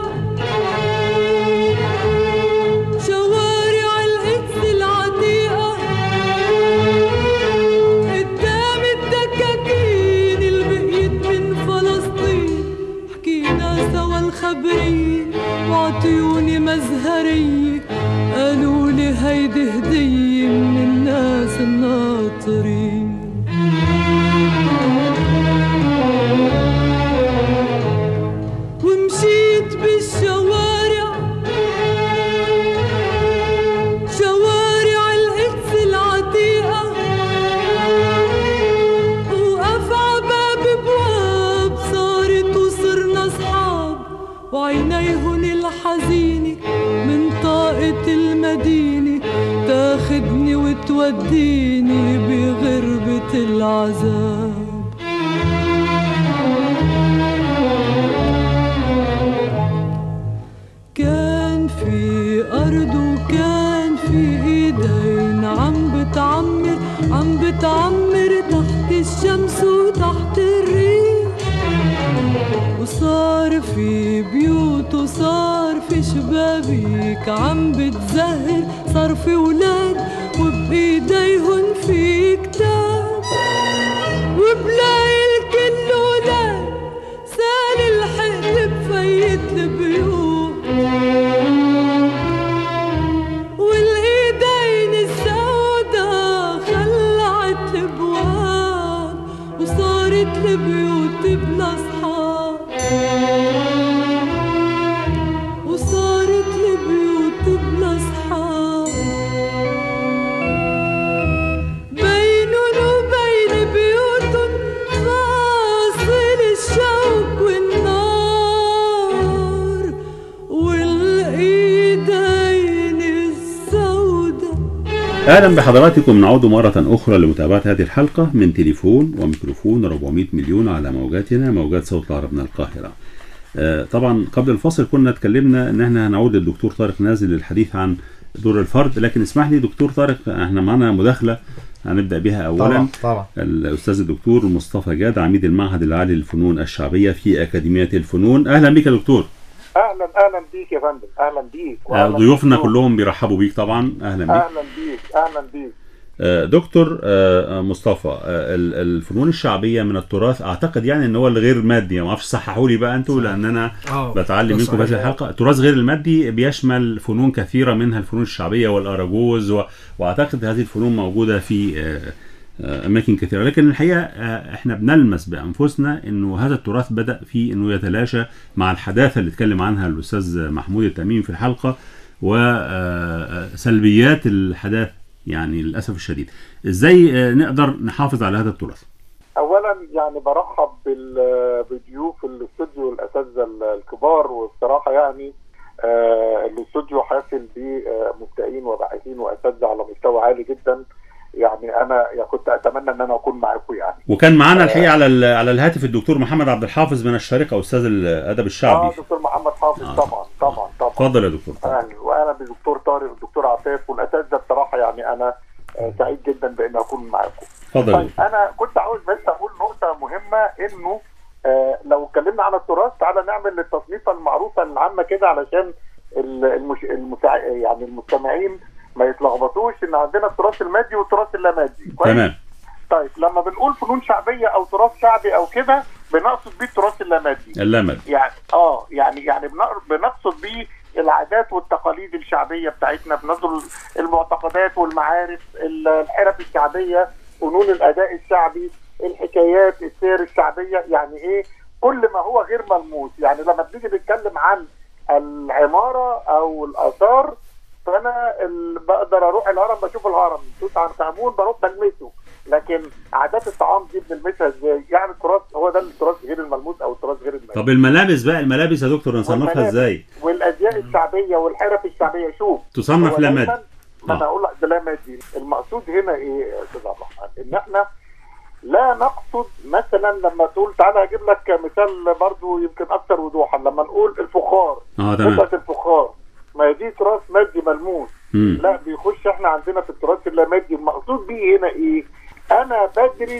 شوارع القدس العتيقة قدام الدكاكين اللي بقيت من فلسطين حكينا سوا الخبرية وعطيوني مزهرية قالوا لي هيدي هدية من الناس الناطرين ومشيت بالشوارع شوارع القدس العتيقة وقف عباب بواب صارت وصرنا صحاب وعينيهن الحزينة من طاقة المدينة تاخدني وتوديني بغربة العذاب كان في أرض وكان في إيدين عم بتعمر عم بتعمر تحت الشمس وتحت الريح وصار في بيوت وصار في شبابيك عم بتزهر صار في ولاد وبإيديهن في كتاب وبلاقي الكل ولاد سال الحقد بفيت البيوت والايدين السودا خلعت الابواب وصارت البيوت بلا اصحاب وصارت البيوت بلا اصحاب بينن وبين بيوتن فاصل الشوك والنار والايدين السودا اهلا بحضراتكم نعود مره اخرى لمتابعه هذه الحلقه من تليفون وميكروفون 400 مليون على موجاتنا موجات صوت العرب من القاهره. آه، طبعا قبل الفاصل كنا اتكلمنا ان احنا هنعود للدكتور طارق نازل للحديث عن دور الفرد لكن اسمح لي دكتور طارق احنا معنا مداخله هنبدا بها اولا طبعا طبعا الاستاذ الدكتور مصطفى جاد عميد المعهد العالي للفنون الشعبيه في اكاديميه الفنون اهلا بك يا دكتور اهلا اهلا بيك يا فندم اهلا بيك آه، وأهلاً ضيوفنا بيك. كلهم بيرحبوا بيك طبعا اهلا بك اهلا بيك اهلا بيك آه، دكتور آه، آه، مصطفى آه، ال- الفنون الشعبيه من التراث اعتقد يعني ان هو الغير مادي ما اعرفش صححوا لي بقى انتوا لان انا آه، بتعلم ده منكم في هذه صحيح. الحلقه التراث غير المادي بيشمل فنون كثيره منها الفنون الشعبيه والاراجوز و... واعتقد هذه الفنون موجوده في آه، آه، اماكن كثيره لكن الحقيقه آه، احنا بنلمس بانفسنا انه هذا التراث بدا في انه يتلاشى مع الحداثه اللي اتكلم عنها الاستاذ محمود التميمي في الحلقه وسلبيات الحداثة يعني للأسف الشديد ازاي آه، نقدر نحافظ على هذا التراث اولا يعني برحب بال- بضيوف الاستوديو الاساتذه الكبار وبصراحه يعني آه، الاستوديو حافل بمبدعين وباحثين واساتذه على مستوى عالي جدا يعني انا يعني كنت اتمنى ان انا اكون معاكم يعني وكان معانا الحقيقة على ال- على الهاتف الدكتور محمد عبد الحافظ من الشارقة أستاذ الأدب اه الشعبي دكتور محمد حافظ آه. طبعا طبعا طبعا اتفضل يا دكتور اهلا واهلا بالدكتور طارق والدكتور عفاف والاساتذه بصراحه يعني انا آه، سعيد جدا بان اكون معاكم اتفضل يا طيب دكتور. انا كنت عاوز بس اقول نقطه مهمه انه آه لو اتكلمنا عن التراث تعالى نعمل التصنيفه المعروفه العامه كده علشان ال- المش... المسا... يعني المستمعين ما يتلخبطوش ان عندنا التراث المادي والتراث اللامادي كويس؟ تمام طيب لما بنقول فنون شعبيه او تراث شعبي او كده بنقصد بيه التراث اللامادي اللامد يعني اه يعني يعني بن- بنقصد بيه العادات والتقاليد الشعبيه بتاعتنا بنظر المعتقدات والمعارف ال- الحرف الشعبيه فنون الاداء الشعبي الحكايات السير الشعبيه يعني ايه كل ما هو غير ملموس يعني لما بنيجي نتكلم عن العماره او الاثار فانا ال- بقدر اروح الهرم بشوف الهرم توت عنخ امون بروح بلمسه لكن عادات الطعام دي بنلمسها ازاي؟ يعني التراث هو ده التراث غير الملموس او التراث غير الملموس طب الملابس بقى الملابس يا دكتور نصنفها والملابس. ازاي والازياء الشعبيه والحرف الشعبيه شوف تصنف هو لا دايماً- مادي. ما آه. انا اقول لك ده لا مادي المقصود هنا ايه يا استاذ عبد الرحمن ان احنا لا نقصد مثلا لما تقول تعالى هجيب لك مثال برضو يمكن اكثر وضوحا لما نقول الفخار اه تمام قطعه الفخار ما هي دي تراث مادي ملموس مم. لا بيخش احنا عندنا في التراث اللامادي المقصود بيه هنا ايه؟ انا بدرس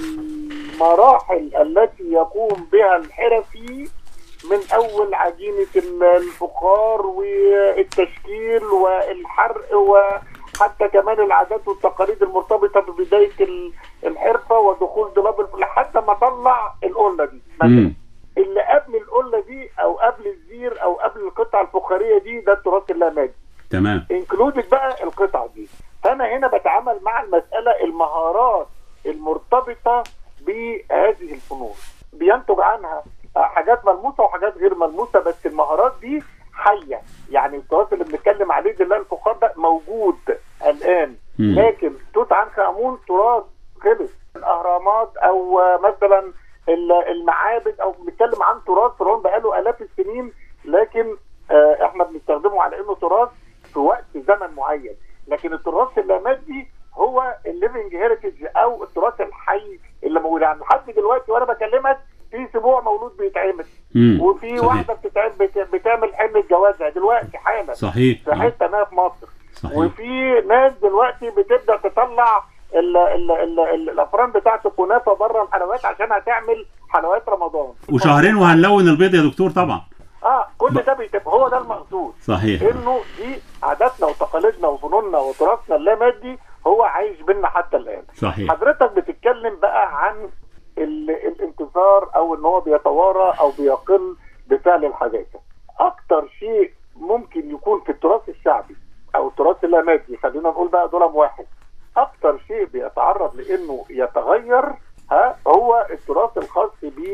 المراحل التي يقوم بها الحرفي من اول عجينه ال- الفخار والتشكيل والحرق وحتى كمان العادات والتقاليد المرتبطه ببدايه ال- الحرفه ودخول ضلاب الف- لحد ما اطلع القله دي مثلا مم. اللي قبل القله دي او قبل الزير او قبل القطعه الفخاريه دي ده التراث اللامادي تمام انكلودد بقى القطعه دي فانا هنا بتعامل مع المساله المهارات المرتبطه بهذه الفنون بينتج عنها حاجات ملموسه وحاجات غير ملموسه بس المهارات دي حيه يعني التراث اللي بنتكلم عليه دلوقتي الفخار ده موجود الان مم. لكن توت عنخ امون تراث خلص الاهرامات او مثلا ال- المعابد او بنتكلم عن تراث فرعون بقاله الاف السنين لكن آه، احنا بنستخدمه على انه تراث في وقت زمن معين لكن التراث اللامادي هو الليفنج هيريتج او التراث الحي اللي موجود يعني لحد دلوقتي وانا بكلمك في سبوع مولود بيتعمل مم. وفي صحيح. واحده بتتعمل بت- بتعمل حمل جوازها دلوقتي حالا صحيح في حته ما في مصر صحيح وفي ناس دلوقتي بتبدا تطلع ال ال ال ال الافران بتاعت الكنافه بره الحلويات عشان هتعمل حلويات رمضان وشهرين وهنلون البيض يا دكتور طبعا اه كل ده بيتم هو ده المقصود صحيح انه دي عاداتنا وتقاليدنا وفنوننا وتراثنا اللامادي هو عايش بينا حتى الان صحيح حضرتك بتتكلم بقى عن ال- الانتصار او ان هو بيتوارى او بيقل بفعل الحداثه اكتر شيء ممكن يكون في التراث الشعبي او التراث اللامادي خلينا نقول بقى دول واحد اكتر شيء بيتعرض لانه يتغير ها هو التراث الخاص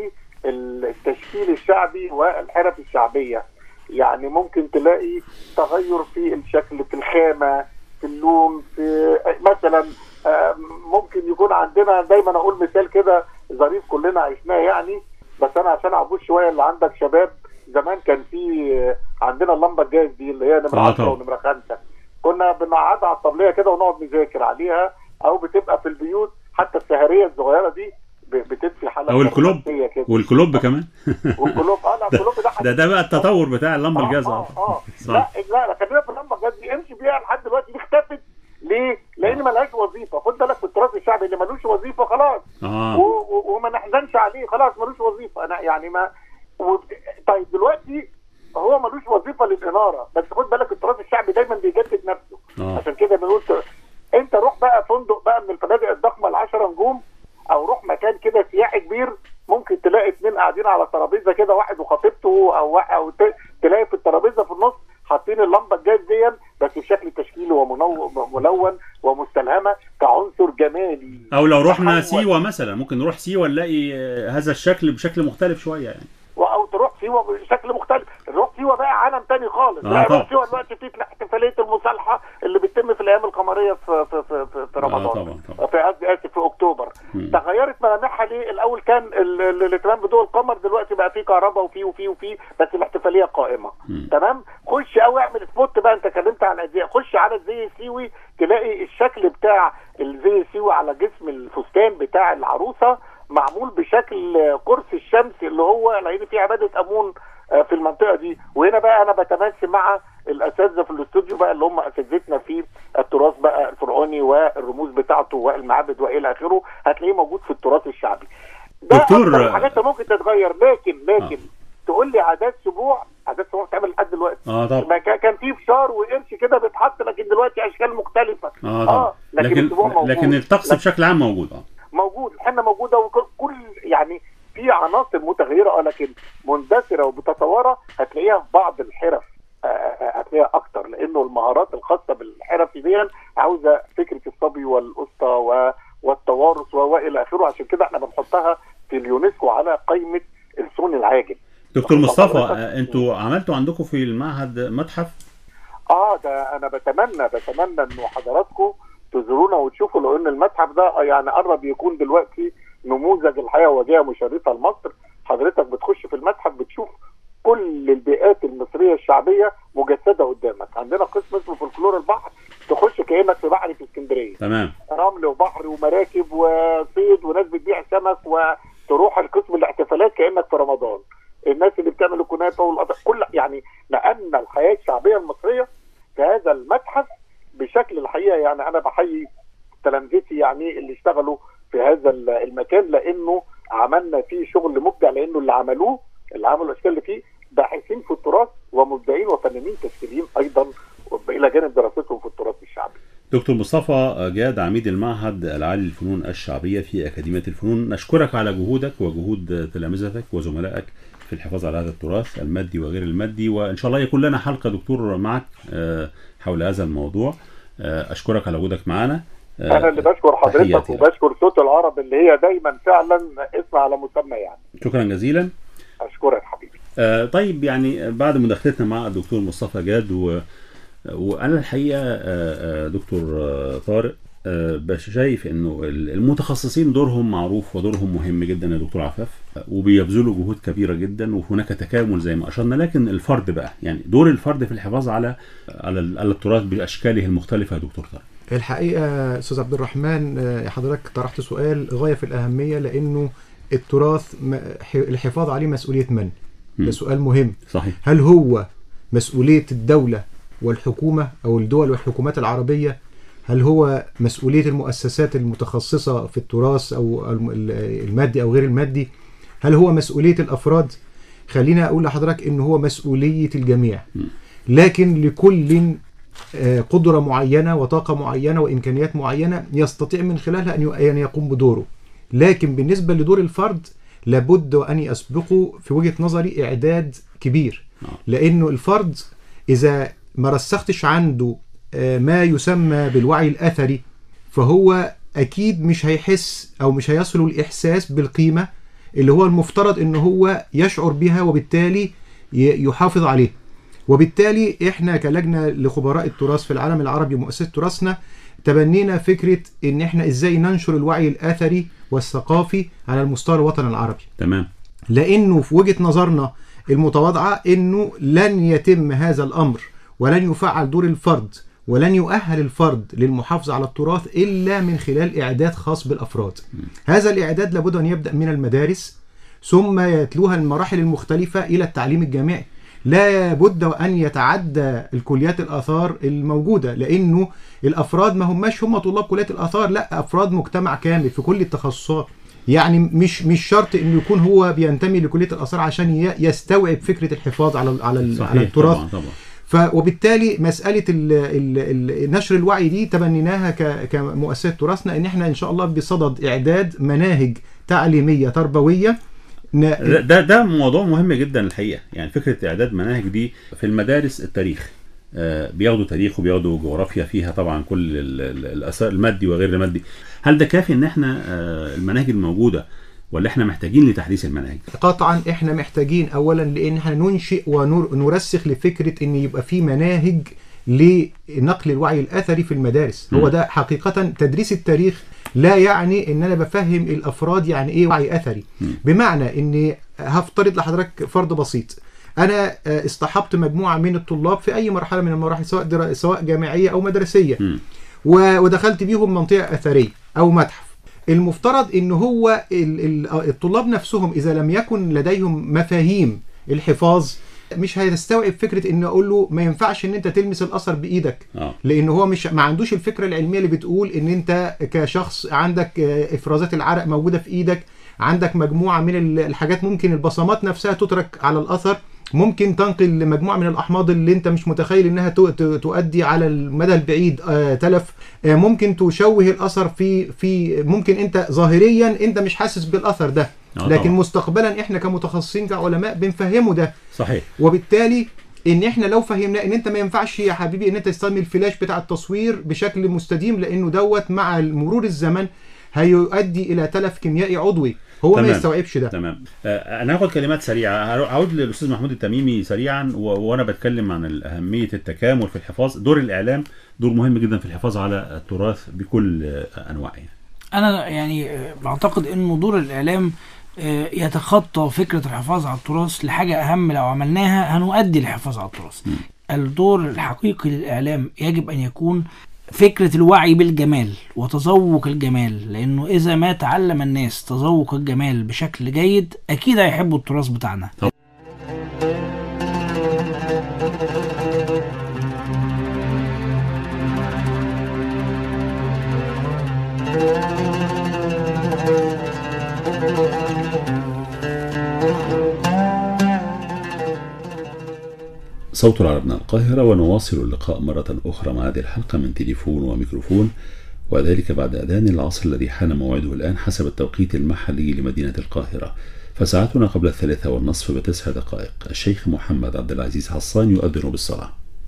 بالتشكيل الشعبي والحرف الشعبيه يعني ممكن تلاقي تغير في الشكل في الخامه في اللون في مثلا آه، ممكن يكون عندنا دايما اقول مثال كده ظريف كلنا عشناه يعني بس انا عشان اعبوش شويه اللي عندك شباب زمان كان في آه، عندنا اللمبه الجاز دي اللي هي نمره آه 10 طبعا. ونمره 5 كنا بنقعدها على الطبليه كده ونقعد نذاكر عليها او بتبقى في البيوت حتى السهريه الصغيره دي ب- بتدفي حلقه او الكلوب رومانسية كده والكلوب كمان والكلوب اه لا الكلوب ده ده ده بقى التطور بتاع اللمبه الجاز اه اه صح لا لا لا خلينا في اللمبه الجاز دي امشي بيها لحد دلوقتي دي اختفت ليه؟ لان ملهاش وظيفه خد بالك في التراث الشعبي اللي ملوش وظيفه خلاص اه و- و- وما نحزنش عليه خلاص ملوش وظيفه انا يعني ما و... طيب دلوقتي هو ملوش وظيفه للاناره بس خد بالك التراث الشعبي دايما بيجدد نفسه اه عشان كده بنقول ت- انت روح بقى فندق بقى من الفنادق الضخمه العشرة نجوم او روح مكان كده سياحي كبير ممكن تلاقي اتنين قاعدين على ترابيزه كده واحد وخطيبته او واحد او ت- تلاقي في الترابيزه في النص حاطين اللمبه الجاز دي بس بشكل تشكيلي وملون ومستلهمه كعنصر جمالي او لو رحنا تحول. سيوه مثلا ممكن نروح سيوه نلاقي آه، هذا الشكل بشكل مختلف شويه يعني او تروح سيوه بشكل مختلف نروح سيوه سيوه بقى عالم تاني خالص آه لا طبعا. بقى سيوه دلوقتي في احتفاليه المصالحه اللي بتتم في الايام القمريه في في في, في, في رمضان طبعا، طبعا. في قصدي اسف في اكتوبر مم. تغيرت ملامحها ليه الاول كان ال- ال- الاهتمام بضوء القمر دلوقتي بقى فيه كهرباء وفيه وفيه وفيه بس الاحتفاليه قائمه مم. تمام خش قوي اعمل سبوت بقى انت كلمت عن الازياء خش على الزي السيوي تلاقي الشكل بتاع الزي السيوي على جسم الفستان بتاع العروسه معمول بشكل آه، قرص الشمس اللي هو لان في عباده امون آه، في المنطقه دي وهنا بقى انا بتماشى مع الاساتذه في الاستوديو بقى اللي هم اساتذتنا في التراث بقى الفرعوني والرموز بتاعته والمعابد والى اخره هتلاقيه موجود في التراث الشعبي ده دكتور- أكتر الحاجات اللي ممكن تتغير لكن لكن تقول لي عادات سبوع عادات سبوع بتعمل لحد دلوقتي اه طبعا ما كان كان في فشار وقرش كده بيتحط لكن دلوقتي اشكال مختلفه اه طبعا لكن السبوع موجود. لكن الطقس لكن بشكل عام موجود اه موجود الحنه موجوده وكل يعني في عناصر متغيره اه لكن مندثره ومتطوره هتلاقيها في بعض الحرف آه، آه، هتلاقيها اكتر لانه المهارات الخاصه بالحرف دي عاوزه فكره الصبي والاسطى و- والتوارث و- والى اخره عشان كده احنا بنحطها في اليونسكو على قائمه الفنون العاجل دكتور مصطفى حضرتك- آه، انتوا عملتوا عندكم في المعهد متحف اه ده انا بتمنى بتمنى انه حضراتكم تزورونا وتشوفوا لو ان المتحف ده يعني قرب يكون دلوقتي نموذج الحياه وجهه مشرفه لمصر حضرتك بتخش في المتحف بتشوف كل البيئات المصريه الشعبيه مجسده قدامك عندنا قسم اسمه فولكلور البحر تخش كانك في بحر في اسكندريه تمام رمل وبحر ومراكب وصيد وناس بتبيع سمك وتروح القسم الاحتفالات كانك في رمضان الناس اللي بتعمل الكنافه والقطع كل يعني نقلنا الحياه الشعبيه المصريه في هذا المتحف بشكل الحقيقه يعني انا بحيي تلامذتي يعني اللي اشتغلوا في هذا ال- المكان لانه عملنا فيه شغل مبدع لانه اللي عملوه اللي عملوا الاشكال اللي فيه باحثين في التراث ومبدعين وفنانين تشكيليين ايضا الى جانب دراستهم في التراث الشعبي. دكتور مصطفى جاد عميد المعهد العالي للفنون الشعبية في أكاديمية الفنون نشكرك على جهودك وجهود تلامذتك وزملائك في الحفاظ على هذا التراث المادي وغير المادي وإن شاء الله يكون لنا حلقة دكتور معك آه، حول هذا الموضوع آه، أشكرك على وجودك معنا آه، انا اللي بشكر حضرتك تحياتي لك. وبشكر صوت العرب اللي هي دايما فعلا اسم على مسمى يعني. شكرا جزيلا اشكرك حبيبي. آه، طيب يعني بعد مداخلتنا مع الدكتور مصطفى جاد و... وانا الحقيقه آه، آه، دكتور آه، طارق آه، بش- شايف انه ال- المتخصصين دورهم معروف ودورهم مهم جدا يا دكتور عفاف آه، وبيبذلوا جهود كبيره جدا وهناك تكامل زي ما اشرنا لكن الفرد بقى يعني دور الفرد في الحفاظ على على ال- على التراث باشكاله المختلفه يا دكتور طارق الحقيقه استاذ عبد الرحمن آه، حضرتك طرحت سؤال غايه في الاهميه لانه التراث م- ح- الحفاظ عليه مسؤوليه من؟ مم. ده سؤال مهم صحيح هل هو مسؤوليه الدوله والحكومه او الدول والحكومات العربيه؟ هل هو مسؤوليه المؤسسات المتخصصه في التراث او الم- ال- المادي او غير المادي؟ هل هو مسؤوليه الافراد؟ خلينا اقول لحضرتك ان هو مسؤوليه الجميع لكن لكل آه، قدرة معينة وطاقة معينة وإمكانيات معينة يستطيع من خلالها أن ي- أن يقوم بدوره لكن بالنسبة لدور الفرد لابد أن يسبقه في وجهة نظري إعداد كبير لأنه الفرد إذا ما رسختش عنده آه، ما يسمى بالوعي الأثري فهو أكيد مش هيحس أو مش هيصل الإحساس بالقيمة اللي هو المفترض أنه هو يشعر بها وبالتالي ي- يحافظ عليه وبالتالي احنا كلجنه لخبراء التراث في العالم العربي ومؤسسه تراثنا تبنينا فكره ان احنا ازاي ننشر الوعي الاثري والثقافي على المستوى الوطني العربي تمام لانه في وجهه نظرنا المتواضعه انه لن يتم هذا الامر ولن يفعل دور الفرد ولن يؤهل الفرد للمحافظه على التراث الا من خلال اعداد خاص بالافراد. هذا الاعداد لابد ان يبدا من المدارس ثم يتلوها المراحل المختلفه الى التعليم الجامعي. لا بد ان يتعدى الكليات الاثار الموجوده لانه الافراد ما هماش هم طلاب كليات الاثار لا افراد مجتمع كامل في كل التخصصات يعني مش مش شرط انه يكون هو بينتمي لكليه الاثار عشان ي- يستوعب فكره الحفاظ على على ال- على صحيح التراث طبعا طبعا ف وبالتالي مساله ال ال ال نشر الوعي دي تبنيناها ك- كمؤسسه تراثنا ان احنا ان شاء الله بصدد اعداد مناهج تعليميه تربويه ده ن- ده- ده موضوع مهم جدا الحقيقه يعني فكره اعداد مناهج دي في المدارس التاريخ آه، بياخدوا تاريخ وبياخدوا جغرافيا فيها طبعا كل ال- ال- الاثار المادي وغير المادي هل ده كافي ان احنا آه، المناهج الموجوده ولا احنا محتاجين لتحديث المناهج قطعا احنا محتاجين اولا لان احنا ننشئ ونرسخ لفكره ان يبقى في مناهج لنقل الوعي الاثري في المدارس مم. هو ده حقيقه تدريس التاريخ لا يعني ان انا بفهم الافراد يعني ايه وعي اثري مم. بمعنى اني هفترض لحضرتك فرض بسيط انا آه، اصطحبت مجموعه من الطلاب في اي مرحله من المراحل سواء درا... سواء جامعيه او مدرسيه مم. و- ودخلت بيهم منطقه اثريه او متحف المفترض ان هو ال- ال- الطلاب نفسهم اذا لم يكن لديهم مفاهيم الحفاظ مش هيستوعب فكره ان اقول له ما ينفعش ان انت تلمس الاثر بايدك اه لان هو مش ما عندوش الفكره العلميه اللي بتقول ان انت كشخص عندك آه، افرازات العرق موجوده في ايدك عندك مجموعه من ال- الحاجات ممكن البصمات نفسها تترك على الاثر ممكن تنقل مجموعه من الاحماض اللي انت مش متخيل انها تو- ت- تؤدي على المدى البعيد آه، تلف آه، ممكن تشوه الاثر في في ممكن انت ظاهريا انت مش حاسس بالاثر ده آه لكن طبعاً. مستقبلا احنا كمتخصصين كعلماء بنفهمه ده صحيح وبالتالي ان احنا لو فهمنا ان انت ما ينفعش يا حبيبي ان انت تستخدم الفلاش بتاع التصوير بشكل مستديم لانه دوت مع مرور الزمن هيؤدي الى تلف كيميائي عضوي هو ما تمام. يستوعبش ده تمام آه، انا هاخد كلمات سريعه هرو- هعود للاستاذ محمود التميمي سريعا و... وانا بتكلم عن اهميه التكامل في الحفاظ دور الاعلام دور مهم جدا في الحفاظ على التراث بكل آه، انواعه انا يعني آه، بعتقد انه دور الاعلام آه، يتخطى فكره الحفاظ على التراث لحاجه اهم لو عملناها هنؤدي الحفاظ على التراث الدور الحقيقي للاعلام يجب ان يكون فكرة الوعي بالجمال وتذوق الجمال لأنه إذا ما تعلم الناس تذوق الجمال بشكل جيد أكيد هيحبوا التراث بتاعنا صوت العرب من القاهرة ونواصل اللقاء مرة أخرى مع هذه الحلقة من تليفون وميكروفون وذلك بعد أذان العصر الذي حان موعده الآن حسب التوقيت المحلي لمدينة القاهرة فساعتنا قبل الثالثة والنصف بتسع دقائق الشيخ محمد عبد العزيز حصان يؤذن بالصلاة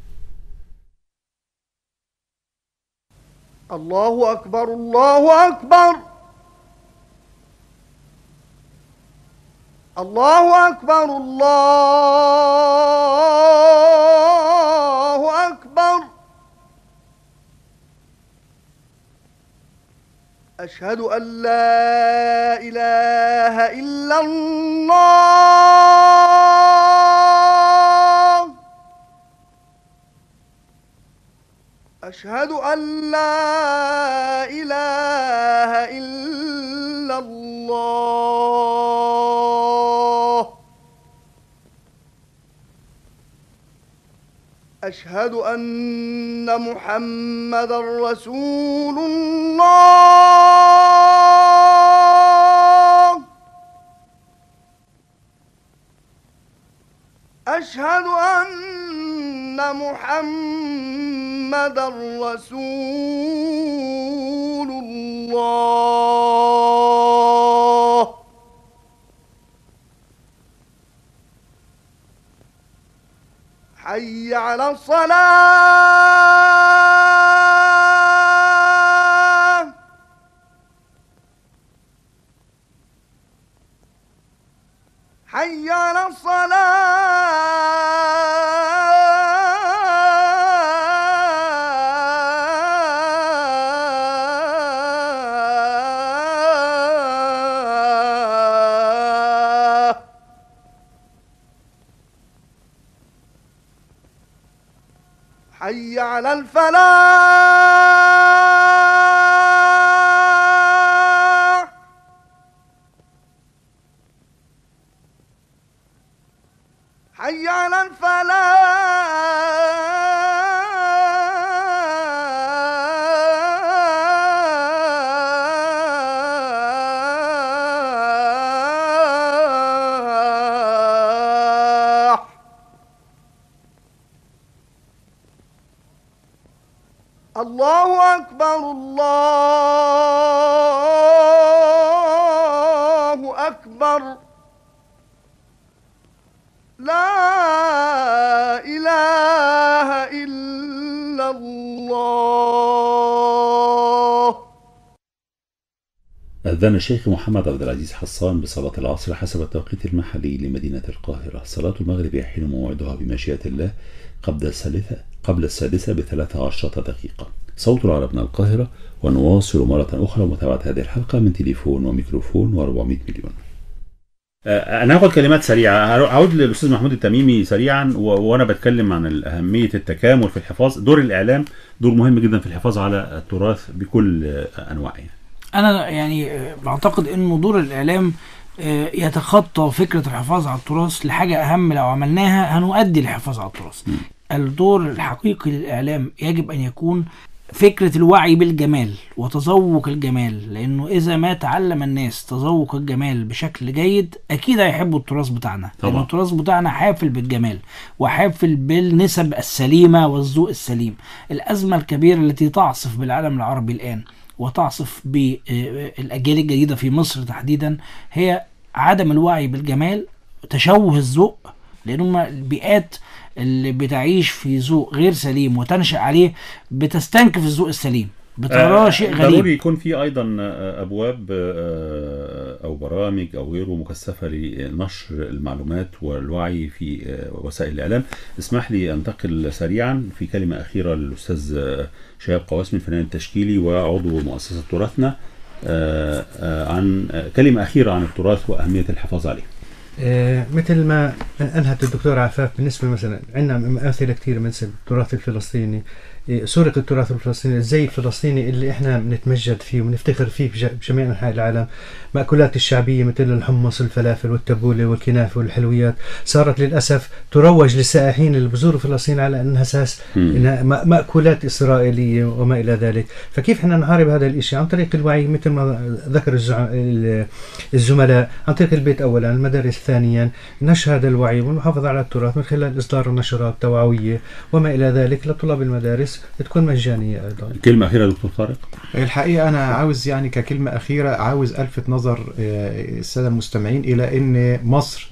الله أكبر الله أكبر الله أكبر الله أكبر أشهد أن لا إله إلا الله أشهد أن لا إله إلا الله أشهد أن محمد رسول الله أشهد أن محمد رسول الله حي على الصلاة حي على الصلاة حي على الفلاح حي على الفلاح الله أكبر الله أكبر لا إله إلا الله أذن الشيخ محمد عبد العزيز حصان بصلاة العصر حسب التوقيت المحلي لمدينة القاهرة صلاة المغرب يحين موعدها بمشيئة الله قبل الثالثة قبل السادسة بثلاث عشرة دقيقة صوت العرب من القاهرة ونواصل مرة أخرى متابعة هذه الحلقة من تليفون وميكروفون و400 مليون آه، انا هاخد كلمات سريعه هرو- هعود للاستاذ محمود التميمي سريعا و... وانا بتكلم عن اهميه التكامل في الحفاظ دور الاعلام دور مهم جدا في الحفاظ على التراث بكل آه، انواعه انا يعني آه، بعتقد انه دور الاعلام آه، يتخطى فكره الحفاظ على التراث لحاجه اهم لو عملناها هنؤدي للحفاظ على التراث الدور الحقيقي للاعلام يجب ان يكون فكرة الوعي بالجمال وتذوق الجمال لأنه إذا ما تعلم الناس تذوق الجمال بشكل جيد أكيد هيحبوا التراث بتاعنا طبعا. لأن التراث بتاعنا حافل بالجمل وحافل بالنسب السليمة والذوق السليم الأزمة الكبيرة التي تعصف بالعالم العربي الآن وتعصف بالأجيال الجديدة في مصر تحديدا هي عدم الوعي بالجمال تشوه الذوق لأن هم البيئات اللي بتعيش في ذوق غير سليم وتنشأ عليه بتستنكف الذوق السليم بتراه شيء ضروري غريب يكون في ايضا آه، ابواب آه، او برامج او غيره مكثفه لنشر المعلومات والوعي في آه، وسائل الاعلام اسمح لي انتقل سريعا في كلمه اخيره للاستاذ آه، شهاب قواسمي الفنان التشكيلي وعضو مؤسسه تراثنا آه، آه، عن آه، كلمه اخيره عن التراث واهميه الحفاظ عليه آه، مثل ما انهت الدكتور عفاف بالنسبه مثلا عندنا امثله كثير مثل التراث الفلسطيني آه، سرق التراث الفلسطيني الزي الفلسطيني اللي احنا بنتمجد فيه ونفتخر فيه بج- بجميع انحاء العالم مأكولات الشعبيه مثل الحمص الفلافل والتبوله والكنافه والحلويات صارت للاسف تروج للسائحين اللي بزوروا فلسطين على انها اساس مم. انها م- مأكولات اسرائيليه وما الى ذلك فكيف احنا نحارب هذا الشيء عن طريق الوعي مثل ما ذكر الزع- ال- الزملاء عن طريق البيت اولا المدارس ثانيا نشر هذا الوعي والمحافظه على التراث من خلال اصدار النشرات توعويه وما الى ذلك لطلاب المدارس تكون مجانيه ايضا كلمه اخيره دكتور طارق الحقيقة أنا عاوز يعني ككلمة أخيرة عاوز ألفت نظر آه، السادة المستمعين إلى أن مصر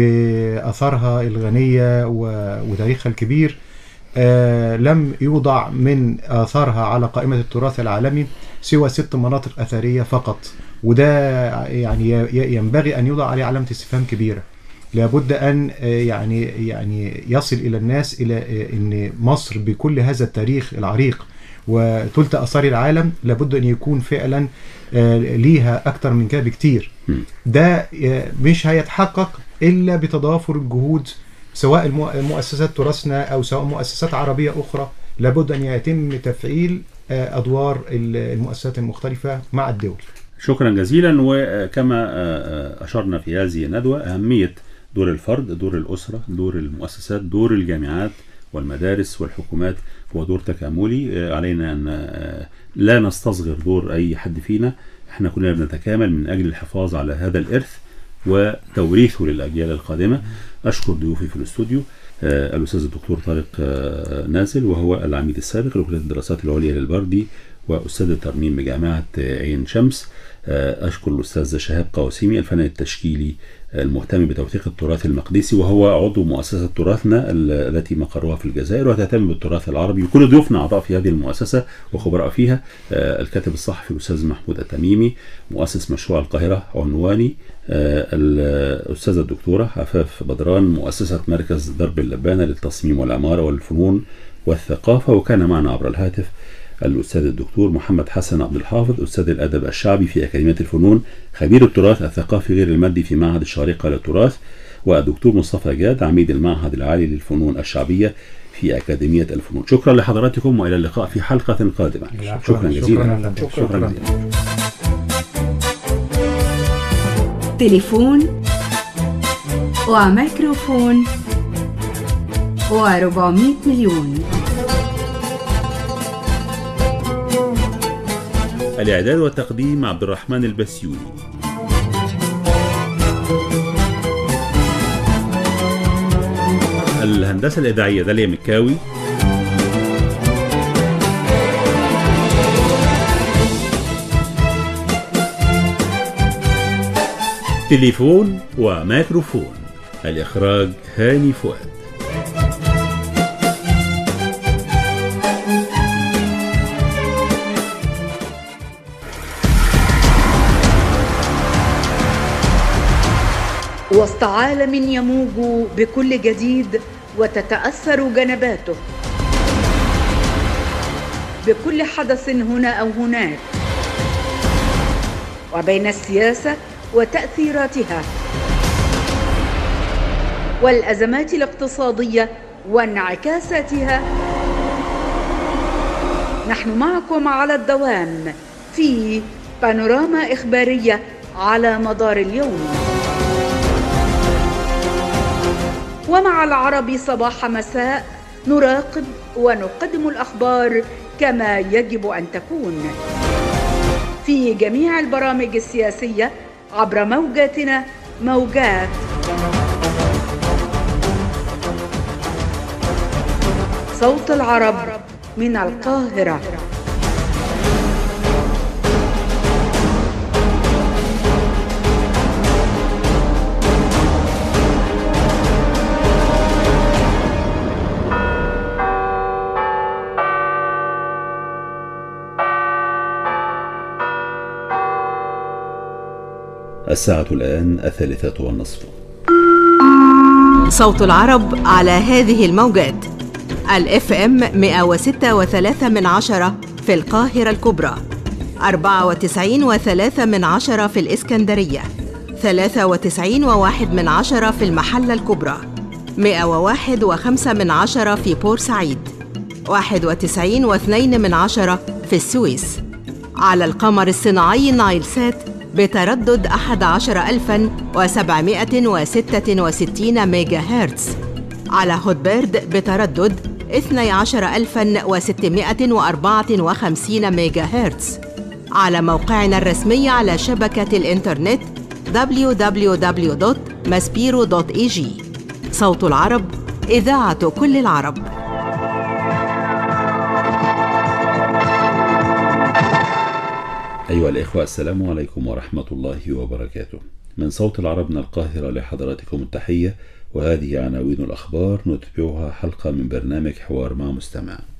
بأثرها الغنية و- وتاريخها الكبير آه، لم يوضع من آثارها على قائمة التراث العالمي سوى ست مناطق أثرية فقط وده يعني ي- ينبغي أن يوضع عليه علامة استفهام كبيرة لابد أن آه، يعني يعني يصل إلى الناس إلى آه، أن مصر بكل هذا التاريخ العريق وثلث آثار العالم لابد أن يكون فعلا آه، ليها أكتر من كده بكتير مم. ده آه، مش هيتحقق إلا بتضافر الجهود سواء المؤ- مؤسسات تراثنا أو سواء مؤسسات عربية أخرى لابد أن يتم تفعيل آه، أدوار ال- المؤسسات المختلفة مع الدول شكرا جزيلا وكما أشرنا في هذه الندوة أهمية دور الفرد دور الأسرة دور المؤسسات دور الجامعات والمدارس والحكومات هو دور تكاملي علينا أن لا نستصغر دور أي حد فينا احنا كلنا بنتكامل من أجل الحفاظ على هذا الإرث وتوريثه للأجيال القادمة أشكر ضيوفي في الاستوديو آه، الأستاذ الدكتور طارق آه، نازل وهو العميد السابق لكلية الدراسات العليا للبردي وأستاذ الترميم بجامعة آه، عين شمس آه، أشكر الأستاذ شهاب قواسيمي الفنان التشكيلي آه، المهتم بتوثيق التراث المقدسي وهو عضو مؤسسة تراثنا ال- التي مقرها في الجزائر وتهتم بالتراث العربي وكل ضيوفنا أعضاء في هذه المؤسسة وخبراء فيها آه، الكاتب الصحفي الأستاذ محمود التميمي مؤسس مشروع القاهرة عنواني آه، الأستاذة الدكتورة عفاف بدران مؤسسة مركز درب اللبانة للتصميم والعمارة والفنون والثقافة وكان معنا عبر الهاتف الأستاذ الدكتور محمد حسن عبد الحافظ أستاذ الأدب الشعبي في أكاديمية الفنون خبير التراث الثقافي غير المادي في معهد الشارقة للتراث والدكتور مصطفى جاد عميد المعهد العالي للفنون الشعبية في أكاديمية الفنون شكرا لحضراتكم وإلى اللقاء في حلقة قادمة شكرا جزيلا شكرا, شكرا جزيلا تليفون وميكروفون و400 مليون الإعداد والتقديم عبد الرحمن البسيوني الهندسة الإذاعية داليا مكاوي تليفون وميكروفون الإخراج هاني فؤاد وسط عالم يموج بكل جديد وتتاثر جنباته بكل حدث هنا او هناك وبين السياسه وتاثيراتها والازمات الاقتصاديه وانعكاساتها نحن معكم على الدوام في بانوراما اخباريه على مدار اليوم ومع العرب صباح مساء نراقب ونقدم الاخبار كما يجب ان تكون في جميع البرامج السياسيه عبر موجاتنا موجات صوت العرب من القاهره الساعة الآن الثالثة والنصف صوت العرب على هذه الموجات الاف ام 106 من عشرة في القاهرة الكبرى 94 و3 من عشرة في الإسكندرية 93 وواحد من عشرة في المحلة الكبرى 101 وخمسة من عشرة في بورسعيد 91 واثنين من عشرة في السويس على القمر الصناعي نايل سات بتردد 11766 ميجا هرتز على هوتبيرد بتردد 12654 ميجا هرتز على موقعنا الرسمي على شبكة الإنترنت www.maspiro.eg صوت العرب إذاعة كل العرب أيها الإخوة السلام عليكم ورحمة الله وبركاته من صوت العرب من القاهرة لحضراتكم التحية وهذه عناوين الأخبار نتبعها حلقة من برنامج حوار مع مستمع